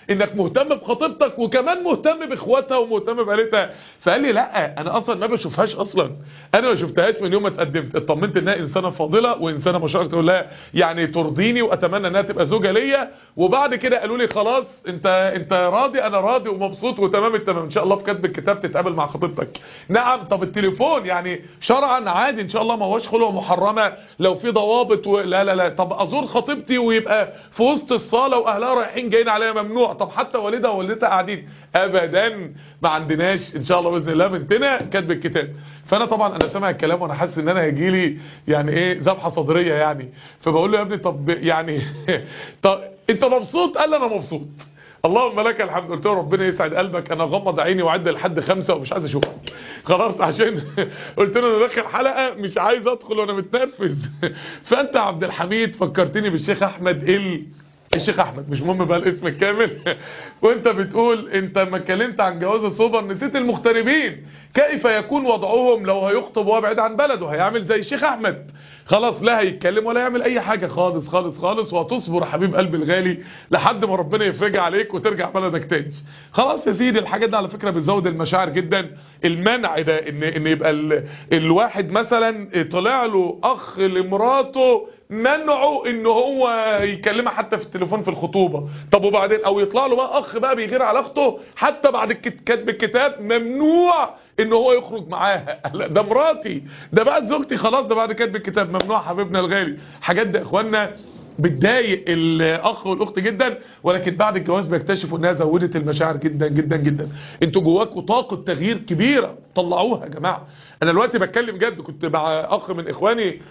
انك مهتم بخطيبتك وكمان مهتم باخواتها ومهتم بعيلتها فقال لي لا انا اصلا ما بشوفهاش اصلا انا ما شفتهاش من يوم ما اتقدمت اطمنت انها انسانه فاضله وانسانه ما شاء الله لها يعني ترضيني واتمنى انها تبقى زوجه ليا وبعد كده قالوا لي خلاص انت انت راضي انا راضي ومبسوط وتمام التمام ان شاء الله في كتب الكتاب تتقابل مع خطيبتك نعم طب التليفون يعني شرعا عادي ان شاء الله ما هوش خلوه محرمه لو في ضوابط و... لا لا لا طب ازور خطيبتي ويبقى في وسط الصاله واهلها رايحين جايين عليا ممنوع طب حتى والدها ووالدتها قاعدين ابدا ما عندناش ان شاء الله باذن الله بنتنا كاتب الكتاب فانا طبعا انا سامع الكلام وانا حاسس ان انا هيجي لي يعني ايه ذبحه صدريه يعني فبقول له يا ابني طب يعني طب انت مبسوط قال لي انا مبسوط اللهم لك الحمد قلت له ربنا يسعد قلبك انا غمض عيني وعد لحد خمسة ومش عايز اشوفك خلاص عشان قلت له انا داخل حلقه مش عايز ادخل وانا متنرفز فانت يا عبد الحميد فكرتني بالشيخ احمد ال الشيخ احمد مش مهم بقى الاسم الكامل وانت بتقول انت لما اتكلمت عن جواز السوبر نسيت المغتربين كيف يكون وضعهم لو هيخطب وهو بعيد عن بلده هيعمل زي الشيخ احمد خلاص لا هيتكلم ولا يعمل اي حاجة خالص خالص خالص وهتصبر حبيب قلبي الغالي لحد ما ربنا يفرجها عليك وترجع بلدك تاني خلاص يا سيدي الحاجات دي على فكرة بتزود المشاعر جدا المنع ده ان ان يبقى ال... الواحد مثلا طلع له اخ لمراته منعه ان هو يكلمها حتى في التليفون في الخطوبة طب وبعدين او يطلع له بقى اخ بقى بيغير على اخته حتى بعد كتب الكتاب ممنوع ان هو يخرج معاها ده مراتي ده بقى زوجتي خلاص ده بعد كتب الكتاب ممنوع حبيبنا الغالي حاجات دي اخوانا بتضايق الاخ والاخت جدا ولكن بعد الجواز بيكتشفوا انها زودت المشاعر جدا جدا جدا انتوا جواكوا طاقه تغيير كبيره طلعوها يا جماعه انا دلوقتي بتكلم جد كنت مع اخ من اخواني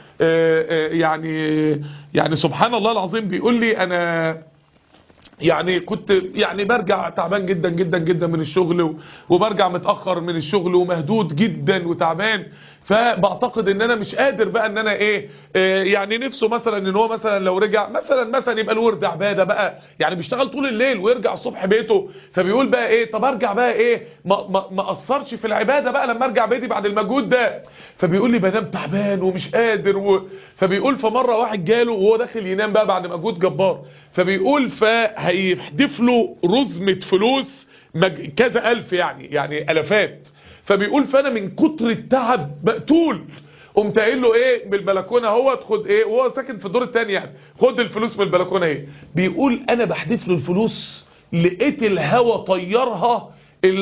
يعني يعني سبحان الله العظيم بيقول لي انا يعني كنت يعني برجع تعبان جدا جدا جدا من الشغل وبرجع متأخر من الشغل ومهدود جدا وتعبان فبعتقد ان انا مش قادر بقى ان انا ايه, إيه يعني نفسه مثلا ان هو مثلا لو رجع مثلا مثلا يبقى الورد عباده بقى يعني بيشتغل طول الليل ويرجع الصبح بيته فبيقول بقى ايه طب ارجع بقى ايه ما ما ما اثرش في العباده بقى لما ارجع بيتي بعد المجهود ده فبيقول لي بنام تعبان ومش قادر و... فبيقول فمره واحد جاله وهو داخل ينام بقى بعد مجهود جبار فبيقول فهيحدف له رزمه فلوس مج... كذا الف يعني يعني الافات فبيقول فانا من كتر التعب مقتول قمت قايل له ايه بالبلكونه اهوت خد ايه وهو ساكن في الدور الثاني يعني خد الفلوس من البلكونه اهي بيقول انا بحدف له الفلوس لقيت الهوا طيرها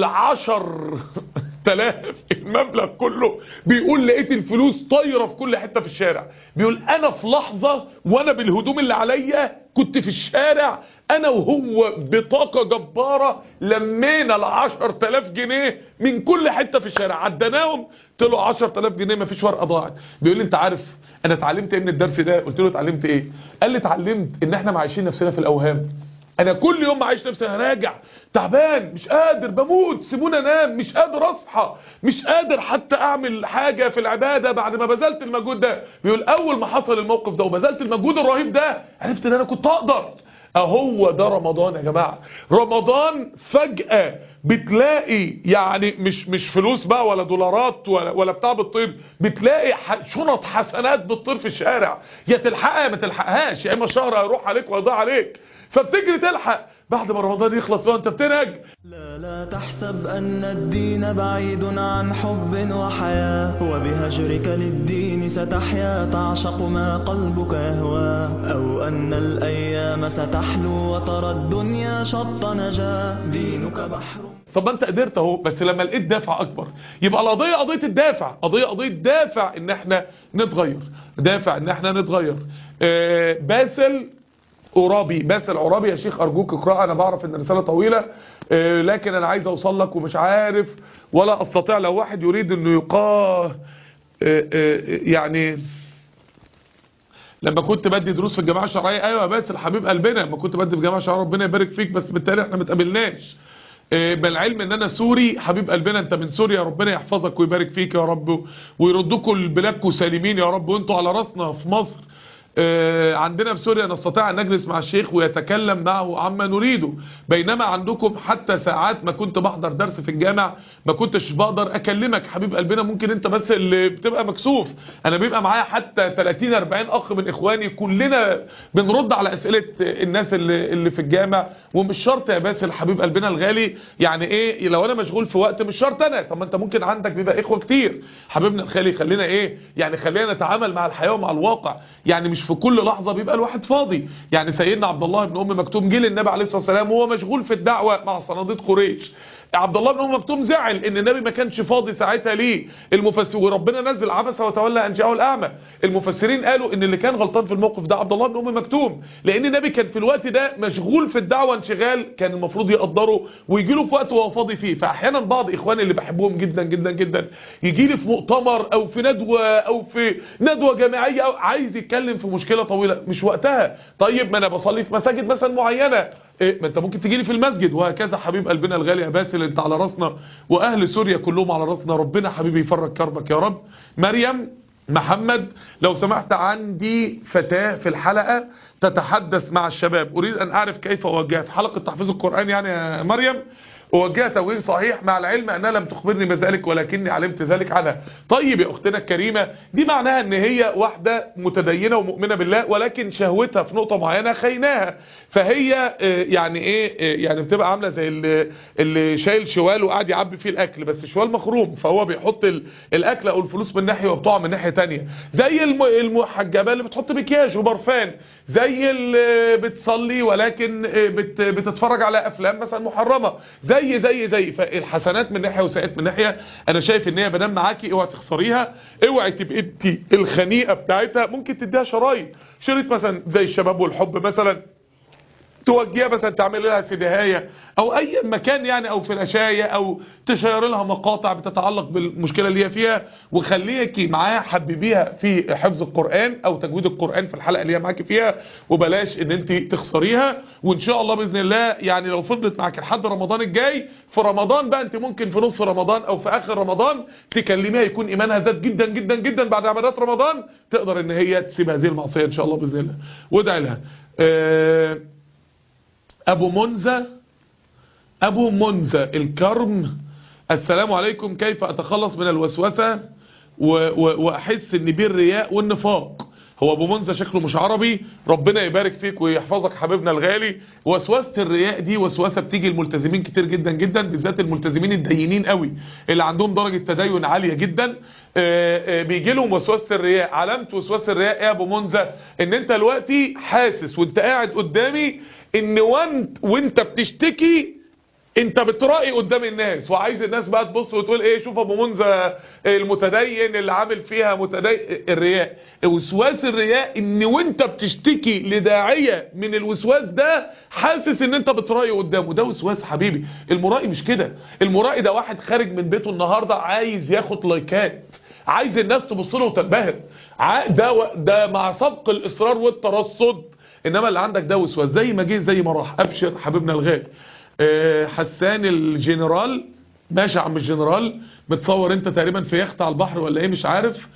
العشر تلاف المبلغ كله بيقول لقيت الفلوس طايره في كل حته في الشارع بيقول انا في لحظه وانا بالهدوم اللي عليا كنت في الشارع انا وهو بطاقة جبارة لمينا العشر تلاف جنيه من كل حتة في الشارع عدناهم طلعوا عشر تلاف جنيه مفيش ورقة ضاعت بيقول لي انت عارف انا اتعلمت ايه من الدرس ده قلت له اتعلمت ايه قال لي اتعلمت ان احنا معايشين نفسنا في الاوهام انا كل يوم عايش نفسي راجع تعبان مش قادر بموت سيبوني انام مش قادر اصحى مش قادر حتى اعمل حاجة في العبادة بعد ما بذلت المجهود ده بيقول اول ما حصل الموقف ده وبذلت المجهود الرهيب ده عرفت ان انا كنت اقدر اهو ده رمضان يا جماعة رمضان فجأة بتلاقي يعني مش مش فلوس بقى ولا دولارات ولا, ولا بتاع بالطيب بتلاقي شنط حسنات بتطير في الشارع يا تلحقها يا ما تلحقهاش يا اما شهر هيروح عليك ويضيع عليك فبتجري تلحق بعد ما رمضان يخلص بقى انت بتنهج لا لا تحسب أن الدين بعيد عن حب وحياة وبهجرك للدين ستحيا تعشق ما قلبك يهوى أو أن الأيام ستحلو وترى الدنيا شط نجاة دينك بحر طب ما انت قدرت اهو بس لما لقيت دافع اكبر يبقى القضيه قضيه الدافع قضيه قضيه دافع ان احنا نتغير دافع ان احنا نتغير آه باسل عرابي باسل عرابي يا شيخ ارجوك اقرأ انا بعرف ان الرساله طويله آه لكن انا عايز اوصل لك ومش عارف ولا استطيع لو واحد يريد انه يقاه آه آه يعني لما كنت بدي دروس في الجامعه الشرعيه ايوه يا باسل حبيب قلبنا لما كنت بدي في الجامعه الشرعيه ربنا يبارك فيك بس بالتالي احنا ما اتقابلناش بالعلم ان انا سوري حبيب قلبنا انت من سوريا ربنا يحفظك ويبارك فيك يا رب ويردكم لبلادكم سالمين يا رب وانتوا على راسنا في مصر آه، عندنا في سوريا نستطيع أن نجلس مع الشيخ ويتكلم معه عما نريده بينما عندكم حتى ساعات ما كنت بحضر درس في الجامع ما كنتش بقدر أكلمك حبيب قلبنا ممكن أنت بس اللي بتبقى مكسوف أنا بيبقى معايا حتى 30 40 أخ من إخواني كلنا بنرد على أسئلة الناس اللي, اللي في الجامع ومش شرط يا باسل حبيب قلبنا الغالي يعني إيه لو أنا مشغول في وقت مش شرط أنا طب ما أنت ممكن عندك بيبقى إخوة كتير حبيبنا الغالي خلينا إيه يعني خلينا نتعامل مع الحياة ومع الواقع يعني مش في كل لحظة بيبقى الواحد فاضي يعني سيدنا عبد الله بن أم مكتوم جه للنبي عليه الصلاة والسلام وهو مشغول في الدعوة مع صناديد قريش عبد الله بن ام مكتوم زعل ان النبي ما كانش فاضي ساعتها ليه المفسر وربنا نزل عبس وتولى ان جاءه الاعمى المفسرين قالوا ان اللي كان غلطان في الموقف ده عبد الله بن ام مكتوم لان النبي كان في الوقت ده مشغول في الدعوه انشغال كان المفروض يقدره ويجي له في وقت وهو فاضي فيه فاحيانا بعض اخواني اللي بحبهم جدا جدا جدا يجي لي في مؤتمر او في ندوه او في ندوه جماعيه أو عايز يتكلم في مشكله طويله مش وقتها طيب ما انا بصلي في مساجد مثلا معينه إيه ما انت ممكن تجي لي في المسجد وهكذا حبيب قلبنا الغالي يا باسل انت على راسنا واهل سوريا كلهم على راسنا ربنا حبيبي يفرج كربك يا رب مريم محمد لو سمحت عندي فتاة في الحلقة تتحدث مع الشباب أريد أن أعرف كيف أوجهها في حلقة تحفيظ القرآن يعني يا مريم ووجهها توجيه صحيح مع العلم أنها لم تخبرني بذلك ولكني علمت ذلك عنها طيب يا أختنا الكريمة دي معناها أن هي واحدة متدينة ومؤمنة بالله ولكن شهوتها في نقطة معينة خيناها فهي آه، يعني إيه آه، يعني بتبقى عاملة زي اللي, اللي شايل شوال وقاعد يعبي فيه الأكل بس شوال مخروم فهو بيحط ال- الأكل أو الفلوس من ناحية وبتقع من ناحية تانية زي الم- المحجبة اللي بتحط مكياج وبرفان زي اللي بتصلي ولكن آه، بت بتتفرج على أفلام مثلا محرمة زي زي زي فالحسنات من ناحية والسيئات من ناحية أنا شايف إن هي بنام معاكي اوعي تخسريها اوعي تبقي انت الخنيقة بتاعتها ممكن تديها شرايط شريط مثلا زي الشباب والحب مثلا توجهها مثلا تعمل لها في دهاية او اي مكان يعني او في الاشاية او تشير لها مقاطع بتتعلق بالمشكلة اللي هي فيها وخليكي معاها حببيها في حفظ القرآن او تجويد القرآن في الحلقة اللي هي معاكي فيها وبلاش ان انت تخسريها وان شاء الله باذن الله يعني لو فضلت معاك لحد رمضان الجاي في رمضان بقى انت ممكن في نص رمضان او في اخر رمضان تكلميها يكون ايمانها زاد جدا جدا جدا بعد عمليات رمضان تقدر ان هي تسيب هذه المعصية ان شاء الله باذن الله وادعي لها آه ابو منزة ابو منزة الكرم السلام عليكم كيف اتخلص من الوسوسة و و واحس ان بيه الرياء والنفاق هو ابو منزة شكله مش عربي ربنا يبارك فيك ويحفظك حبيبنا الغالي وسوسة الرياء دي وسوسة بتيجي الملتزمين كتير جدا جدا بالذات الملتزمين الدينين قوي اللي عندهم درجة تدين عالية جدا بيجي لهم وسوسة الرياء علامة وسوسة الرياء ايه يا ابو منزة ان انت دلوقتي حاسس وانت قاعد قدامي ان وانت وانت بتشتكي انت بترائي قدام الناس وعايز الناس بقى تبص وتقول ايه شوف ابو منذ المتدين اللي عامل فيها متدين الرياء وسواس الرياء ان وانت بتشتكي لداعية من الوسواس ده حاسس ان انت بترائي قدامه ده وسواس حبيبي المرائي مش كده المرائي ده واحد خارج من بيته النهاردة عايز ياخد لايكات عايز الناس تبص له وتنبهر ده ده مع سبق الاصرار والترصد انما اللي عندك ده وسواس زي ما جه زي ما راح ابشر حبيبنا الغالي حسان الجنرال ماشي يا عم الجنرال بتصور انت تقريبا في يخت على البحر ولا ايه مش عارف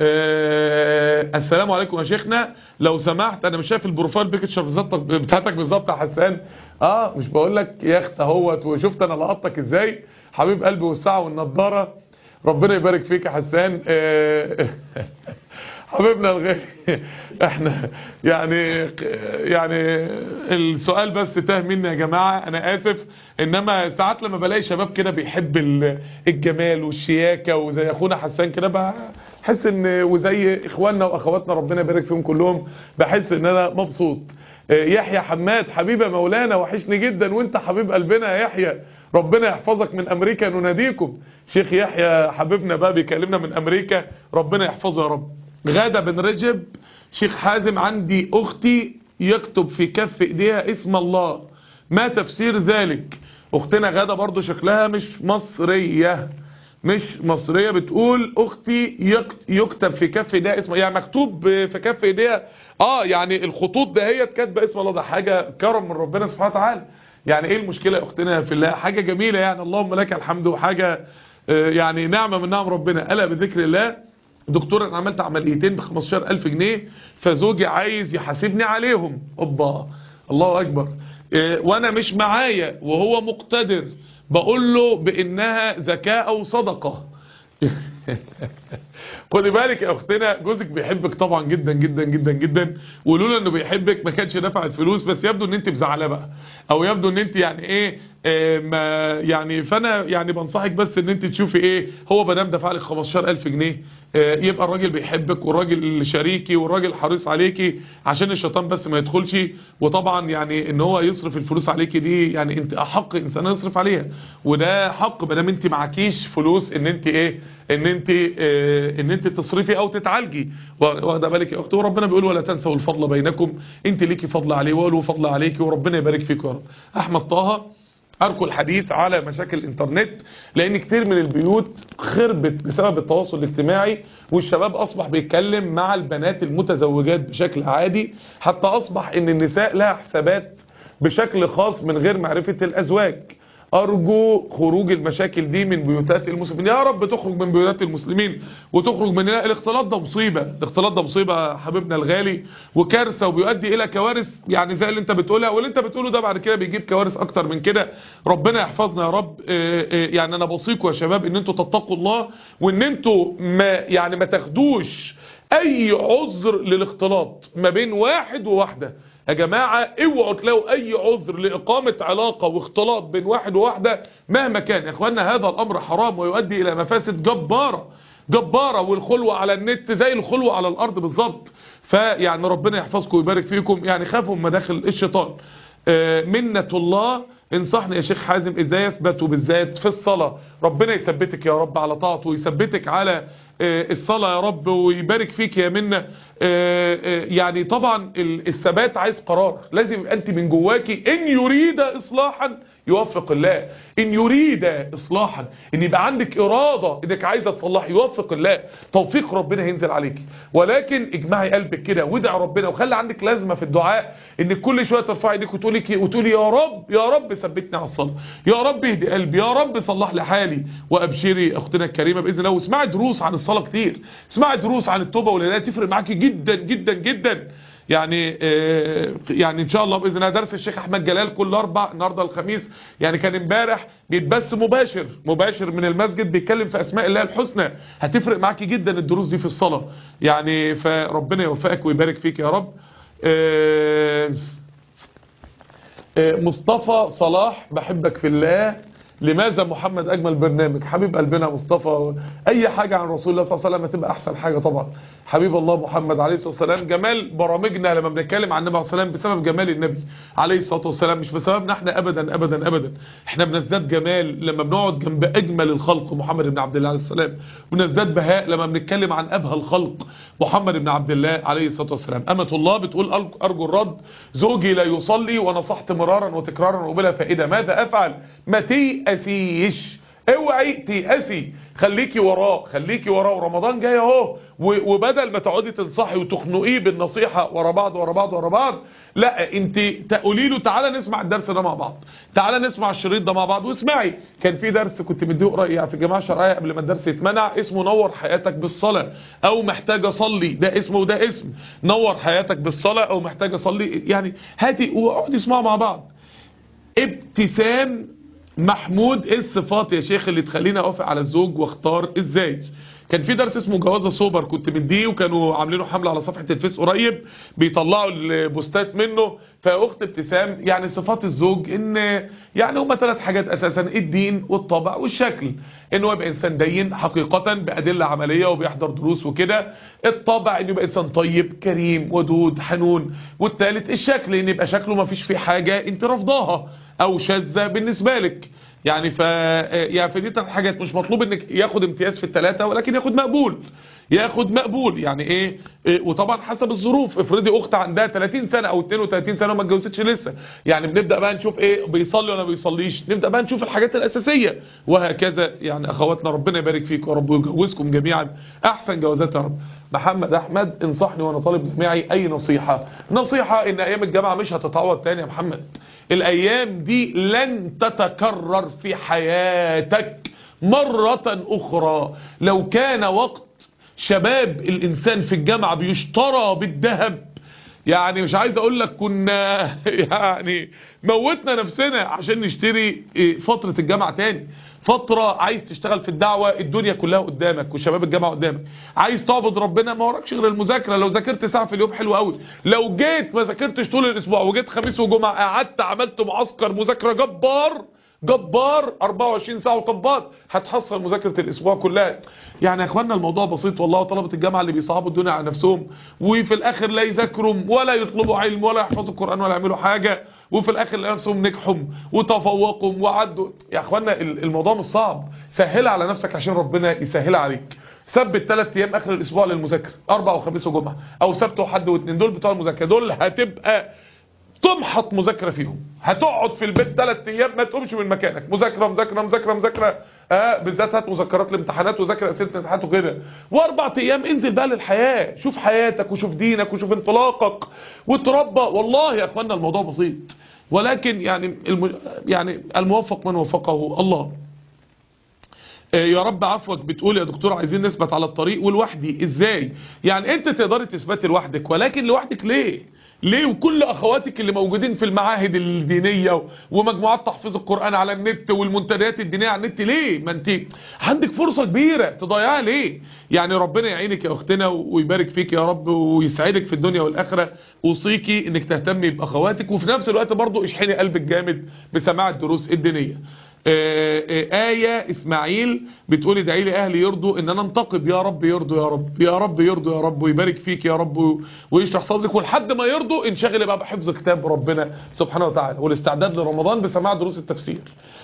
أه السلام عليكم يا شيخنا لو سمحت انا مش شايف البروفايل بيكتشر بتاعتك بالظبط يا حسان اه مش بقول لك يخت اهوت وشفت انا لقطتك ازاي حبيب قلبي والساعه والنضاره ربنا يبارك فيك يا حسان أه حبيبنا الغالي احنا يعني يعني السؤال بس تاه مني يا جماعة انا اسف انما ساعات لما بلاقي شباب كده بيحب الجمال والشياكة وزي اخونا حسان كده بحس ان وزي اخواننا واخواتنا ربنا يبارك فيهم كلهم بحس ان انا مبسوط يحيى حماد حبيبة مولانا وحشني جدا وانت حبيب قلبنا يا يحيى ربنا يحفظك من امريكا نناديكم شيخ يحيى حبيبنا بقى بيكلمنا من امريكا ربنا يحفظه يا رب غادة بن رجب شيخ حازم عندي اختي يكتب في كف ايديها اسم الله ما تفسير ذلك اختنا غادة برضو شكلها مش مصرية مش مصرية بتقول اختي يكتب في كف ايديها اسم يعني مكتوب في كف ايديها اه يعني الخطوط دهيت كاتبه اسم الله ده حاجة كرم من ربنا سبحانه وتعالى يعني ايه المشكلة يا اختنا في الله حاجة جميلة يعني اللهم لك الحمد وحاجة يعني نعمة من نعم ربنا ألا بذكر الله دكتور انا عملت عمليتين ب 15000 جنيه فزوجي عايز يحاسبني عليهم اوبا الله اكبر إيه، وانا مش معايا وهو مقتدر بقول له بانها زكاة او صدقة خدي بالك يا اختنا جوزك بيحبك طبعا جدا جدا جدا جدا ولولا انه بيحبك ما كانش دفع الفلوس بس يبدو ان انت مزعلاه بقى او يبدو ان انت يعني ايه آه، ما يعني فانا يعني بنصحك بس ان انت تشوفي ايه هو ما دام دفع لك 15000 جنيه آه، يبقى الراجل بيحبك والراجل شريكي والراجل حريص عليكي عشان الشيطان بس ما يدخلش وطبعا يعني ان هو يصرف الفلوس عليكي دي يعني انت احق انسان يصرف عليها وده حق ما دام انت معكيش فلوس ان انت ايه ان انت آه، ان انت تصرفي او تتعالجي واخده بالك يا اختي وربنا بيقول ولا تنسوا الفضل بينكم انت ليكي فضل عليه وله فضل عليكي وربنا يبارك فيك يا رب احمد طه أركو الحديث على مشاكل الإنترنت لأن كتير من البيوت خربت بسبب التواصل الاجتماعي والشباب أصبح بيتكلم مع البنات المتزوجات بشكل عادي حتى أصبح إن النساء لها حسابات بشكل خاص من غير معرفة الأزواج أرجو خروج المشاكل دي من بيوتات المسلمين يا رب تخرج من بيوتات المسلمين وتخرج من الاختلاط ده مصيبة الاختلاط ده مصيبة حبيبنا الغالي وكارثة وبيؤدي إلى كوارث يعني زي اللي انت بتقولها واللي انت بتقوله ده بعد كده بيجيب كوارث أكتر من كده ربنا يحفظنا يا رب اه اه يعني أنا بوصيكم يا شباب إن انتوا تتقوا الله وإن انتوا ما يعني ما تاخدوش أي عذر للاختلاط ما بين واحد وواحدة يا جماعة اوعوا تلاقوا اي عذر لإقامة علاقة واختلاط بين واحد وواحدة مهما كان يا اخوانا هذا الامر حرام ويؤدي الى مفاسد جبارة جبارة والخلوة على النت زي الخلوة على الارض بالظبط فيعني ربنا يحفظكم ويبارك فيكم يعني خافوا من مداخل الشيطان آه، منة الله انصحني يا شيخ حازم ازاي يثبت بالذات في الصلاة ربنا يثبتك يا رب على طاعته ويثبتك على آه، الصلاة يا رب ويبارك فيك يا منة آه، آه، يعني طبعا ال- الثبات عايز قرار لازم يبقى انت من جواكي ان يريد اصلاحا يوفق الله ان يريد اصلاحا ان يبقى عندك ارادة انك عايزة تصلح يوفق الله توفيق ربنا هينزل عليك ولكن اجمعي قلبك كده وادعي ربنا وخلي عندك لازمة في الدعاء انك كل شوية ترفعي ايديك وتقولي كي- وتقولي يا رب يا رب ثبتني على الصلاة يا رب اهدي قلبي يا رب صلح لي حالي وابشري اختنا الكريمة باذن الله واسمعي دروس عن الصلاة كتير اسمعي دروس عن التوبة والهداية تفرق معاكي جدا جدا جدا يعني آه، يعني ان شاء الله باذن الله درس الشيخ احمد جلال كل اربع النهارده الخميس يعني كان امبارح بيتبث مباشر مباشر من المسجد بيتكلم في اسماء الله الحسنى هتفرق معاكي جدا الدروس دي في الصلاه يعني فربنا يوفقك ويبارك فيك يا رب آه، آه، مصطفى صلاح بحبك في الله لماذا محمد اجمل برنامج حبيب قلبنا مصطفى اي حاجة عن رسول الله صلى الله عليه وسلم هتبقى احسن حاجة طبعا حبيب الله محمد عليه الصلاة والسلام جمال برامجنا لما بنتكلم عن النبي عليه الصلاة والسلام بسبب جمال النبي عليه الصلاة والسلام مش بسببنا احنا ابدا ابدا ابدا احنا بنزداد جمال لما بنقعد جنب اجمل الخلق محمد بن عبد الله عليه السلام ونزداد بهاء لما بنتكلم عن ابهى الخلق محمد بن عبد الله عليه الصلاة والسلام امة الله بتقول أرجو- ارجو الرد زوجي لا يصلي ونصحت مرارا وتكرارا وبلا فائدة ماذا افعل ما تيأسيش اوعي تيأسي خليكي وراه خليكي وراه ورمضان جاي اهو و- وبدل ما تقعدي تنصحي وتخنقيه بالنصيحة ورا بعض ورا بعض ورا بعض لا انت تقولي له تعالى نسمع الدرس ده مع بعض تعالى نسمع الشريط ده مع بعض واسمعي كان في درس كنت مديه قريب في الجماعه الشرعيه قبل ما الدرس يتمنع اسمه نور حياتك بالصلاه او محتاج اصلي ده اسمه وده اسم نور حياتك بالصلاه او محتاج اصلي يعني هاتي واقعدي اسمعوا مع بعض ابتسام محمود ايه الصفات يا شيخ اللي تخليني اوافق على الزوج واختار ازاي كان في درس اسمه جوازة سوبر كنت مديه وكانوا عاملينه حملة على صفحة الفيس قريب بيطلعوا البوستات منه فاخت ابتسام يعني صفات الزوج ان يعني هما ثلاث حاجات اساسا الدين والطبع والشكل انه يبقى انسان دين حقيقة بادلة عملية وبيحضر دروس وكده الطبع انه يبقى انسان طيب كريم ودود حنون والثالث الشكل ان يبقى شكله ما فيش فيه حاجة انت رفضاها او شاذة بالنسبة لك يعني ف يعني في دي ثلاث حاجات مش مطلوب انك ياخد امتياز في الثلاثه ولكن ياخد مقبول ياخد مقبول يعني ايه, إيه وطبعا حسب الظروف افرضي اخت عندها 30 سنه او 32 سنه وما اتجوزتش لسه يعني بنبدا بقى نشوف ايه بيصلي ولا بيصليش نبدا بقى نشوف الحاجات الاساسيه وهكذا يعني اخواتنا ربنا يبارك فيك يا رب ويجوزكم جميعا احسن جوازات يا رب محمد احمد انصحني وانا طالب جامعي اي نصيحه نصيحه ان ايام الجامعه مش هتتعوض تاني يا محمد الايام دي لن تتكرر في حياتك مرة اخرى لو كان وقت شباب الانسان في الجامعة بيشترى بالذهب يعني مش عايز اقول لك كنا يعني موتنا نفسنا عشان نشتري فترة الجامعة تاني فترة عايز تشتغل في الدعوة الدنيا كلها قدامك وشباب الجامعة قدامك عايز تعبد ربنا ما وراكش غير المذاكرة لو ذاكرت ساعة في اليوم حلو قوي لو جيت ما ذاكرتش طول الاسبوع وجيت خميس وجمعة قعدت عملت معسكر مذاكرة جبار جبار 24 ساعة وطبات هتحصل مذاكرة الاسبوع كلها يعني يا اخوانا الموضوع بسيط والله طلبة الجامعة اللي بيصعبوا الدنيا على نفسهم وفي الاخر لا يذاكروا ولا يطلبوا علم ولا يحفظوا القرآن ولا يعملوا حاجة وفي الاخر لقوا نفسهم نجحوا وتفوقوا وعدوا يا اخوانا الموضوع مش صعب سهلها على نفسك عشان ربنا يسهلها عليك ثبت ثلاث ايام اخر الاسبوع للمذاكره اربع وخميس وجمعه او سبت وحد واثنين دول بتوع المذاكره دول هتبقى تمحط مذاكره فيهم هتقعد في البيت ثلاث ايام ما تقومش من مكانك مذاكره مذاكره مذاكره مذاكره اه بالذات هات مذكرات الامتحانات وذاكر اسئله الامتحانات وكده واربع ايام انزل بقى للحياه شوف حياتك وشوف دينك وشوف انطلاقك وتربى والله يا اخوانا الموضوع بسيط ولكن يعني الم... يعني الموفق من وفقه الله يا رب عفوك بتقول يا دكتور عايزين نثبت على الطريق ولوحدي ازاي يعني انت تقدري تثبتي لوحدك ولكن لوحدك ليه ليه وكل اخواتك اللي موجودين في المعاهد الدينية ومجموعات تحفيظ القرآن على النت والمنتديات الدينية على النت ليه ما انت عندك فرصة كبيرة تضيعها ليه يعني ربنا يعينك يا اختنا ويبارك فيك يا رب ويسعدك في الدنيا والاخرة اوصيكي انك تهتمي باخواتك وفي نفس الوقت برضو اشحني قلبك جامد بسماع الدروس الدينية آية إسماعيل بتقولي ادعي لي أهلي يرضوا إن أنا انتقب يا رب يرضوا يا رب يا رب يرضوا يا رب ويبارك فيك يا رب ويشرح صدرك ولحد ما يرضوا انشغلي بقى بحفظ كتاب ربنا سبحانه وتعالى والاستعداد لرمضان بسماع دروس التفسير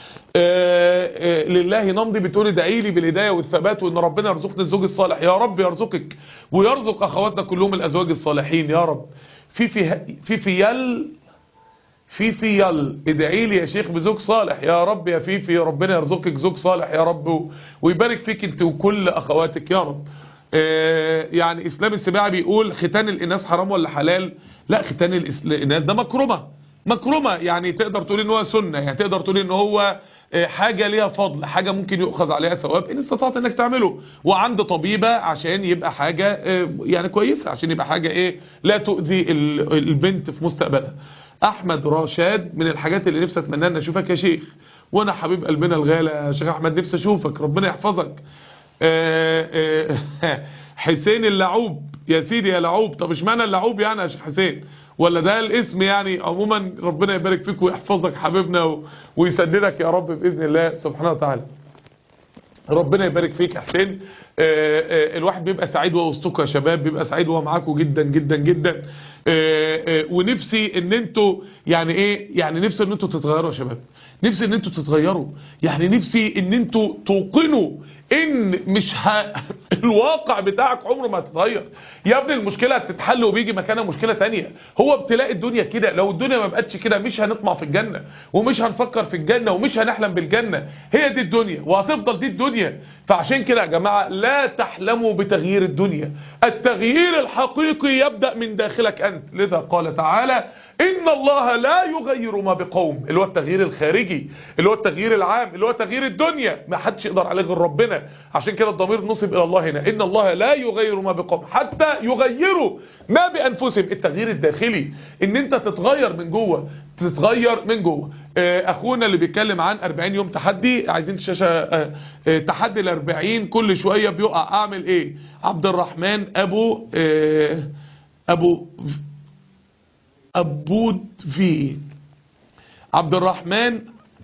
آآ آآ لله نمضي بتقولي ادعي لي بالهدايه والثبات وان ربنا يرزقني الزوج الصالح يا رب يرزقك ويرزق اخواتنا كلهم الازواج الصالحين يا رب في في في فيال في فيال ادعي لي يا شيخ بزوج صالح يا رب يا فيفي ربنا يرزقك زوج صالح يا رب ويبارك فيك انت وكل اخواتك يا رب آه يعني اسلام السباعي بيقول ختان الاناث حرام ولا حلال لا ختان الاناث ده مكرمه مكرمه يعني تقدر تقول ان هو سنه يعني تقدر تقول ان هو حاجة ليها فضل حاجة ممكن يؤخذ عليها ثواب ان استطعت انك تعمله وعند طبيبة عشان يبقى حاجة يعني كويسة عشان يبقى حاجة ايه لا تؤذي البنت في مستقبلها احمد رشاد من الحاجات اللي نفسي اتمنى ان اشوفك يا شيخ وانا حبيب قلبنا الغالي يا شيخ احمد نفسي اشوفك ربنا يحفظك حسين اللعوب يا سيدي يا لعوب طب اشمعنى اللعوب يعني يا شيخ حسين ولا ده الاسم يعني عموما ربنا يبارك فيك ويحفظك حبيبنا ويسددك يا رب باذن الله سبحانه وتعالى ربنا يبارك فيك يا حسين الواحد بيبقى سعيد وهو وسطكم يا شباب بيبقى سعيد وهو معاكم جدا جدا جدا ونفسي ان انتوا يعني ايه يعني نفسي ان انتوا تتغيروا يا شباب نفسي ان انتوا تتغيروا يعني نفسي ان انتوا توقنوا ان مش ه... الواقع بتاعك عمره ما هتتغير يا ابني المشكله هتتحل وبيجي مكانها مشكله تانية هو ابتلاء الدنيا كده لو الدنيا ما بقتش كده مش هنطمع في الجنه ومش هنفكر في الجنه ومش هنحلم بالجنه هي دي الدنيا وهتفضل دي الدنيا فعشان كده يا جماعه لا تحلموا بتغيير الدنيا التغيير الحقيقي يبدا من داخلك انت لذا قال تعالى ان الله لا يغير ما بقوم اللي هو التغيير الخارجي اللي هو التغيير العام اللي هو تغيير الدنيا ما حدش يقدر عليه غير ربنا عشان كده الضمير نصب الى الله هنا ان الله لا يغير ما بقوم حتى يغيروا ما بانفسهم التغيير الداخلي ان انت تتغير من جوه تتغير من جوه اخونا اللي بيتكلم عن 40 يوم تحدي عايزين الشاشه تحدي ال 40 كل شويه بيقع اعمل ايه عبد الرحمن ابو ابو أبود في عبد الرحمن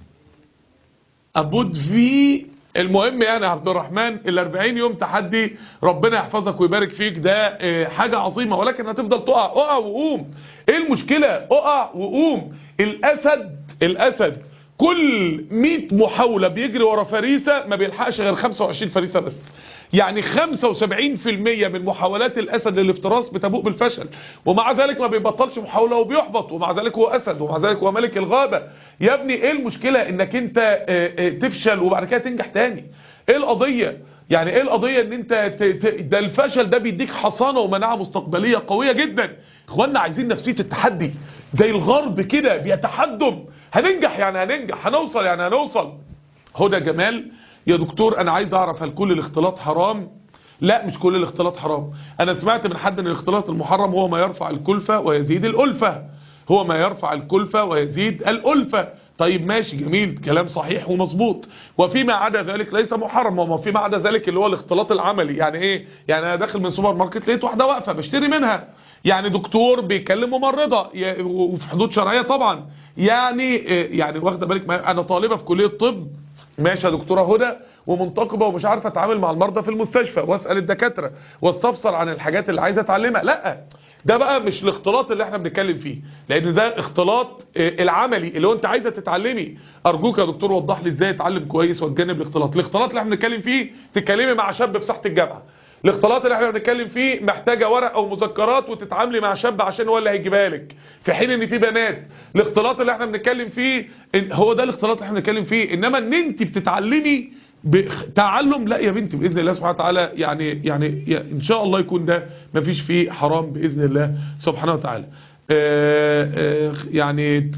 أبود في المهم يعني عبد الرحمن الاربعين يوم تحدي ربنا يحفظك ويبارك فيك ده حاجة عظيمة ولكن هتفضل تقع اقع وقوم ايه المشكلة اقع وقوم الاسد الاسد كل 100 محاولة بيجري ورا فريسة ما بيلحقش غير 25 فريسة بس يعني 75% من محاولات الاسد للافتراس بتبوء بالفشل ومع ذلك ما بيبطلش محاولة وبيحبط ومع ذلك هو اسد ومع ذلك هو ملك الغابة يا ابني ايه المشكلة انك انت تفشل وبعد كده تنجح تاني ايه القضية يعني ايه القضية ان انت ت... ت... ده الفشل ده بيديك حصانة ومناعة مستقبلية قوية جدا اخوانا عايزين نفسية التحدي زي الغرب كده بيتحدم هننجح يعني هننجح هنوصل يعني هنوصل هدى جمال يا دكتور انا عايز اعرف هل كل الاختلاط حرام لا مش كل الاختلاط حرام انا سمعت من حد ان الاختلاط المحرم هو ما يرفع الكلفة ويزيد الألفة هو ما يرفع الكلفة ويزيد الألفة طيب ماشي جميل كلام صحيح ومظبوط وفيما عدا ذلك ليس محرم وما فيما عدا ذلك اللي هو الاختلاط العملي يعني ايه يعني انا داخل من سوبر ماركت لقيت واحده واقفه بشتري منها يعني دكتور بيكلم ممرضه ي- وفي حدود شرعيه طبعا يعني يعني واخده بالك ما- انا طالبه في كليه طب ماشي يا دكتوره هدى ومنتقبه ومش عارفه اتعامل مع المرضى في المستشفى واسال الدكاتره واستفسر عن الحاجات اللي عايزه اتعلمها لا ده بقى مش الاختلاط اللي احنا بنتكلم فيه لان ده اختلاط آه، العملي اللي هو انت عايزه تتعلمي ارجوك يا دكتور وضح لي ازاي اتعلم كويس واتجنب الاختلاط الاختلاط اللي احنا بنتكلم فيه تتكلمي مع شاب في ساحه الجامعه الاختلاط اللي احنا بنتكلم فيه محتاجه ورق او مذكرات وتتعاملي مع شاب عشان هو اللي هيجيبها لك في حين ان في بنات الاختلاط اللي احنا بنتكلم فيه إن هو ده الاختلاط اللي احنا بنتكلم فيه انما ان انت بتتعلمي بتعلم لا يا بنتي باذن الله سبحانه وتعالى يعني يعني يا- ان شاء الله يكون ده مفيش فيه حرام باذن الله سبحانه وتعالى آه، آه، يعني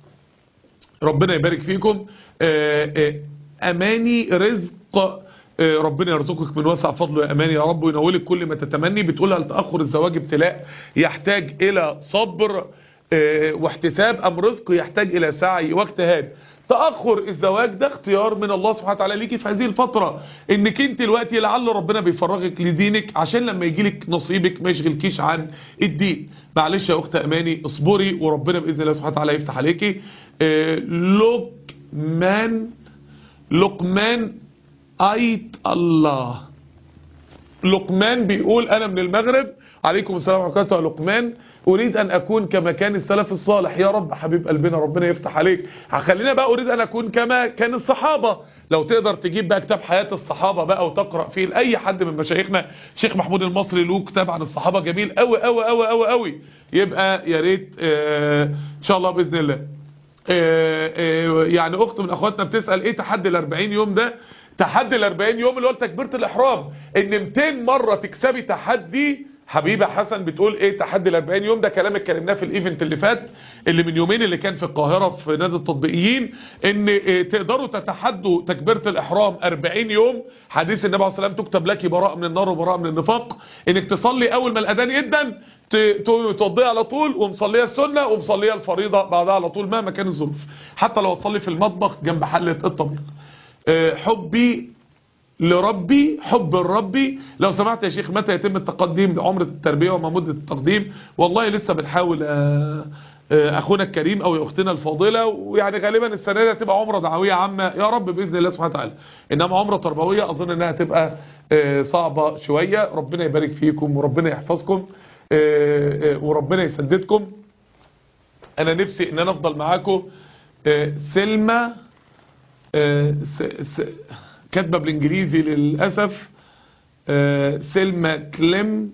ربنا يبارك فيكم آه، آه، اماني رزق آه، ربنا يرزقك من واسع فضله يا اماني يا رب وينولك كل ما تتمني بتقول هل تاخر الزواج ابتلاء يحتاج الى صبر آه، واحتساب ام رزق يحتاج الى سعي واجتهاد تاخر الزواج ده اختيار من الله سبحانه وتعالى ليكي في هذه الفتره انك انت دلوقتي لعل ربنا بيفرغك لدينك عشان لما يجيلك نصيبك ما يشغلكيش عن الدين معلش يا اخت اماني اصبري وربنا باذن الله سبحانه وتعالى يفتح عليكي آه، لقمان لقمان ايت الله لقمان بيقول انا من المغرب عليكم السلام ورحمه الله وبركاته يا لقمان اريد ان اكون كما كان السلف الصالح يا رب حبيب قلبنا ربنا يفتح عليك خلينا بقى اريد ان اكون كما كان الصحابه لو تقدر تجيب بقى كتاب حياه الصحابه بقى وتقرا فيه لاي حد من مشايخنا شيخ محمود المصري له كتاب عن الصحابه جميل قوي قوي قوي قوي قوي يبقى يا ريت آه، ان شاء الله باذن الله آه، آه، يعني اخت من اخواتنا بتسال ايه تحدي ال 40 يوم ده تحدي ال 40 يوم اللي هو تكبيره الاحرام ان 200 مره تكسبي تحدي حبيبه حسن بتقول ايه تحدي ال 40 يوم ده كلام اتكلمناه في الايفنت اللي فات اللي من يومين اللي كان في القاهره في نادي التطبيقيين ان آه، تقدروا تتحدوا تكبيره الاحرام 40 يوم حديث النبي عليه الصلاه والسلام تكتب لك براءه من النار وبراءه من النفاق انك تصلي اول ما الاذان يدن ت- ت- توديها على طول ومصليه السنه ومصليه الفريضه بعدها على طول مهما كان الظروف حتى لو تصلي في المطبخ جنب حله الطبيخ آه، حبي لربي حب الربي لو سمحت يا شيخ متى يتم التقديم لعمرة التربية وما مدة التقديم والله لسه بنحاول آه، آه، اخونا الكريم او اختنا الفاضلة ويعني غالبا السنة دي هتبقى عمرة دعوية عامة يا رب بإذن الله سبحانه وتعالى انما عمرة تربوية اظن انها تبقى آه، صعبة شوية ربنا يبارك فيكم وربنا يحفظكم آه، آه، وربنا يسددكم انا نفسي ان انا افضل معاكم آه، سلمى آه، س- س- كاتبه بالانجليزي للاسف آه، سلمى كليم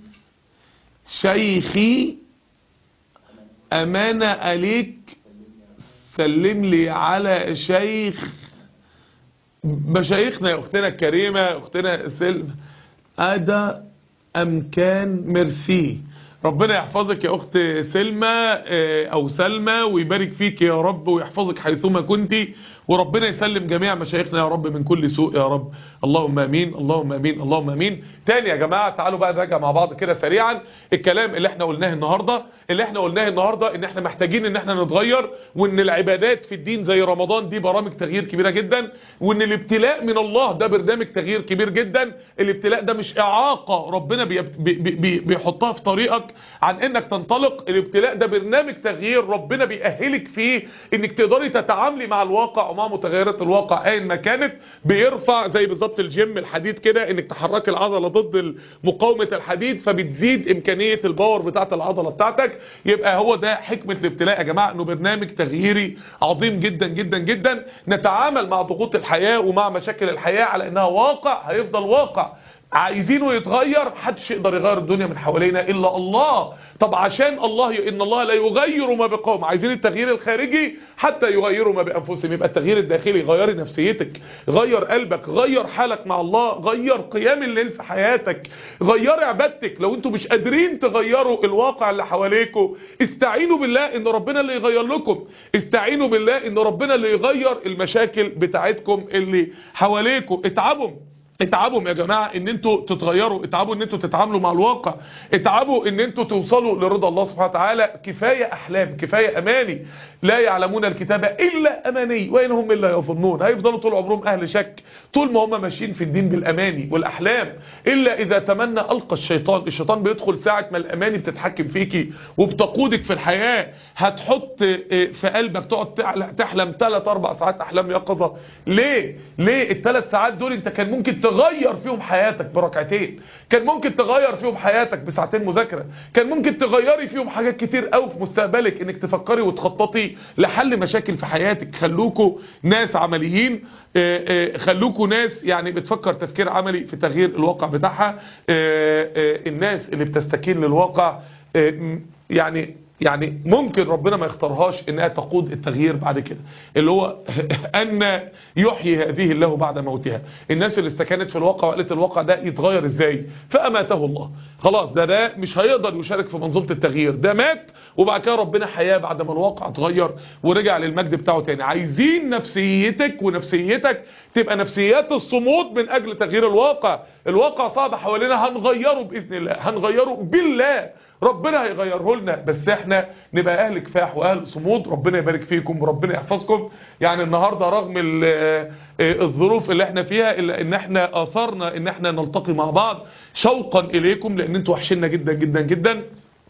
شيخي امانه عليك سلم لي على شيخ مشايخنا يا اختنا الكريمه اختنا سلمى ادا امكان ميرسي ربنا يحفظك يا اخت سلمى آه، او سلمى ويبارك فيك يا رب ويحفظك حيثما كنت وربنا يسلم جميع مشايخنا يا رب من كل سوء يا رب اللهم امين اللهم امين اللهم امين تاني يا جماعه تعالوا بقى نراجع مع بعض كده سريعا الكلام اللي احنا قلناه النهارده اللي احنا قلناه النهارده ان احنا محتاجين ان احنا نتغير وان العبادات في الدين زي رمضان دي برامج تغيير كبيره جدا وان الابتلاء من الله ده برنامج تغيير كبير جدا الابتلاء ده مش اعاقه ربنا بي بي بي بيحطها في طريقك عن انك تنطلق الابتلاء ده برنامج تغيير ربنا بيأهلك فيه انك تقدري تتعاملي مع الواقع ومع متغيرات الواقع ايا ما كانت بيرفع زي بالظبط الجيم الحديد كده انك تحركي العضله ضد مقاومه الحديد فبتزيد امكانيه الباور بتاعه العضله بتاعتك يبقى هو ده حكمه الابتلاء يا جماعه انه برنامج تغييري عظيم جدا جدا جدا نتعامل مع ضغوط الحياه ومع مشاكل الحياه على انها واقع هيفضل واقع عايزينه يتغير محدش يقدر يغير الدنيا من حوالينا الا الله طب عشان الله ي... ان الله لا يغير ما بقوم عايزين التغيير الخارجي حتى يغيروا ما بانفسهم يبقى التغيير الداخلي غيري نفسيتك غير قلبك غير حالك مع الله غير قيام الليل في حياتك غير عبادتك لو انتوا مش قادرين تغيروا الواقع اللي حواليكم استعينوا بالله ان ربنا اللي يغير لكم استعينوا بالله ان ربنا اللي يغير المشاكل بتاعتكم اللي حواليكم اتعبوا اتعبوا يا جماعة ان انتوا تتغيروا اتعبوا ان انتوا تتعاملوا مع الواقع اتعبوا ان انتوا توصلوا لرضا الله سبحانه وتعالى كفاية احلام كفاية اماني لا يعلمون الكتاب الا اماني وان هم الا يظنون هيفضلوا طول عمرهم اهل شك طول ما هم ماشيين في الدين بالاماني والاحلام الا اذا تمنى القى الشيطان الشيطان بيدخل ساعة ما الاماني بتتحكم فيكي وبتقودك في الحياة هتحط في قلبك تقعد تحلم 3 4 ساعات احلام يقظة ليه ليه الثلاث ساعات دول انت كان ممكن تغير فيهم حياتك بركعتين كان ممكن تغير فيهم حياتك بساعتين مذاكرة كان ممكن تغيري فيهم حاجات كتير قوي في مستقبلك انك تفكري وتخططي لحل مشاكل في حياتك خلوكوا ناس عمليين آآ آآ خلوكوا ناس يعني بتفكر تفكير عملي في تغيير الواقع بتاعها آآ الناس اللي بتستكين للواقع يعني يعني ممكن ربنا ما يختارهاش انها تقود التغيير بعد كده اللي هو ان يحيي هذه الله بعد موتها الناس اللي استكانت في الواقع وقالت الواقع ده يتغير ازاي فاماته الله خلاص ده ده مش هيقدر يشارك في منظومه التغيير ده مات وبعد كده ربنا حياه بعد ما الواقع اتغير ورجع للمجد بتاعه تاني عايزين نفسيتك ونفسيتك تبقى نفسيات الصمود من اجل تغيير الواقع الواقع صعب حوالينا هنغيره باذن الله هنغيره بالله ربنا هيغيره لنا بس احنا نبقى اهل كفاح واهل صمود ربنا يبارك فيكم وربنا يحفظكم يعني النهاردة رغم الظروف اللي احنا فيها الا ان احنا اثرنا ان احنا نلتقي مع بعض شوقا اليكم لان انتوا وحشنا جدا جدا جدا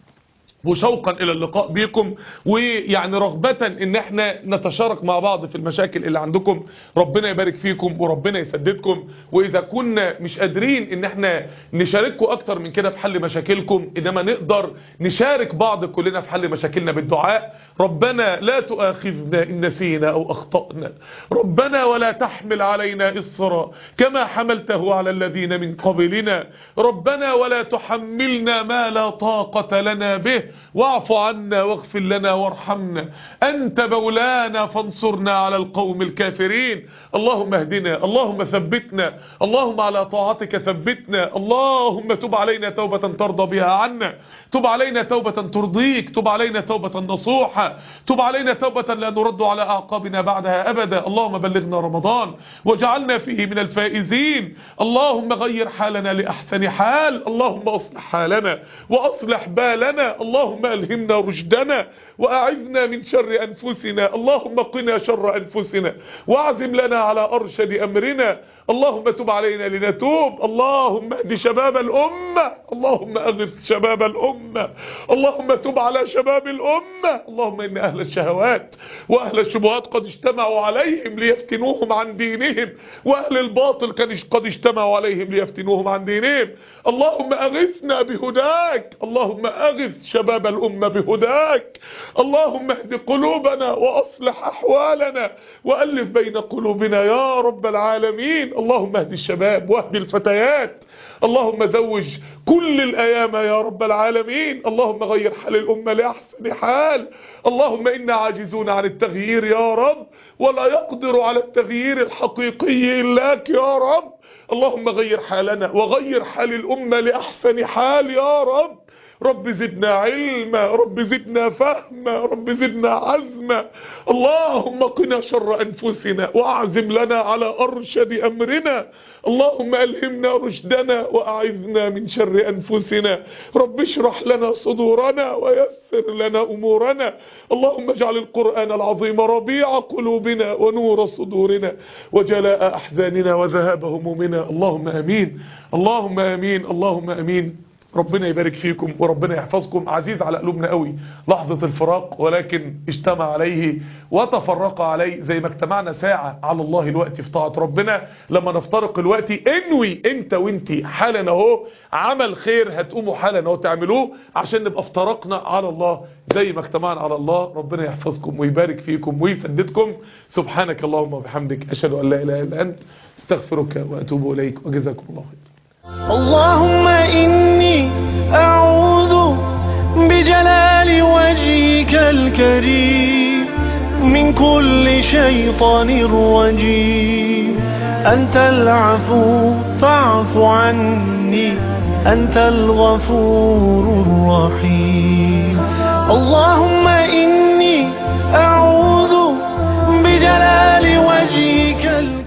وشوقا الى اللقاء بيكم ويعني رغبة ان احنا نتشارك مع بعض في المشاكل اللي عندكم ربنا يبارك فيكم وربنا يسددكم واذا كنا مش قادرين ان احنا نشارككم اكتر من كده في حل مشاكلكم انما نقدر نشارك بعض كلنا في حل مشاكلنا بالدعاء ربنا لا تؤاخذنا ان نسينا او اخطأنا ربنا ولا تحمل علينا اصرا كما حملته على الذين من قبلنا ربنا ولا تحملنا ما لا طاقة لنا به واعف عنا واغفر لنا وارحمنا أنت مولانا فانصرنا على القوم الكافرين اللهم اهدنا اللهم ثبتنا اللهم على طاعتك ثبتنا اللهم تب علينا توبة ترضى بها عنا تب علينا توبة ترضيك تب علينا توبة نصوحة تب علينا توبة لا نرد على أعقابنا بعدها أبدا اللهم بلغنا رمضان وجعلنا فيه من الفائزين اللهم غير حالنا لأحسن حال اللهم أصلح حالنا وأصلح بالنا اللهم ألهمنا رشدنا وأعذنا من شر أنفسنا اللهم قنا شر أنفسنا واعزم لنا على أرشد أمرنا اللهم تب علينا لنتوب اللهم اهد شباب الأمة اللهم أغث شباب الأمة اللهم تب على شباب الأمة اللهم إن أهل الشهوات وأهل الشبهات قد اجتمعوا عليهم ليفتنوهم عن دينهم وأهل الباطل كان قد اجتمعوا عليهم ليفتنوهم عن دينهم اللهم أغثنا بهداك اللهم أغث شباب الأمة بهداك اللهم اهد قلوبنا وأصلح أحوالنا وألف بين قلوبنا يا رب العالمين اللهم اهد الشباب واهد الفتيات اللهم زوج كل الأيام يا رب العالمين اللهم غير حال الأمة لأحسن حال اللهم إنا عاجزون عن التغيير يا رب ولا يقدر على التغيير الحقيقي إلاك يا رب اللهم غير حالنا وغير حال الأمة لأحسن حال يا رب رب زدنا علما رب زدنا فهما رب زدنا عزما اللهم قنا شر أنفسنا وأعزم لنا على أرشد أمرنا اللهم ألهمنا رشدنا وأعذنا من شر أنفسنا رب اشرح لنا صدورنا ويسر لنا أمورنا اللهم اجعل القرآن العظيم ربيع قلوبنا ونور صدورنا وجلاء أحزاننا وذهاب همومنا اللهم أمين اللهم أمين اللهم أمين ربنا يبارك فيكم وربنا يحفظكم عزيز على قلوبنا قوي لحظة الفراق ولكن اجتمع عليه وتفرق عليه زي ما اجتمعنا ساعة على الله الوقت في طاعة ربنا لما نفترق الوقت انوي انت وانتي حالا اهو عمل خير هتقوموا حالا اهو تعملوه عشان نبقى افترقنا على الله زي ما اجتمعنا على الله ربنا يحفظكم ويبارك فيكم ويسددكم سبحانك اللهم وبحمدك اشهد ان لا اله الا انت استغفرك واتوب اليك وجزاكم الله خير اللهم إني أعوذ بجلال وجهك الكريم من كل شيطان رجيم أنت العفو فاعف عني أنت الغفور الرحيم اللهم إني أعوذ بجلال وجهك الكريم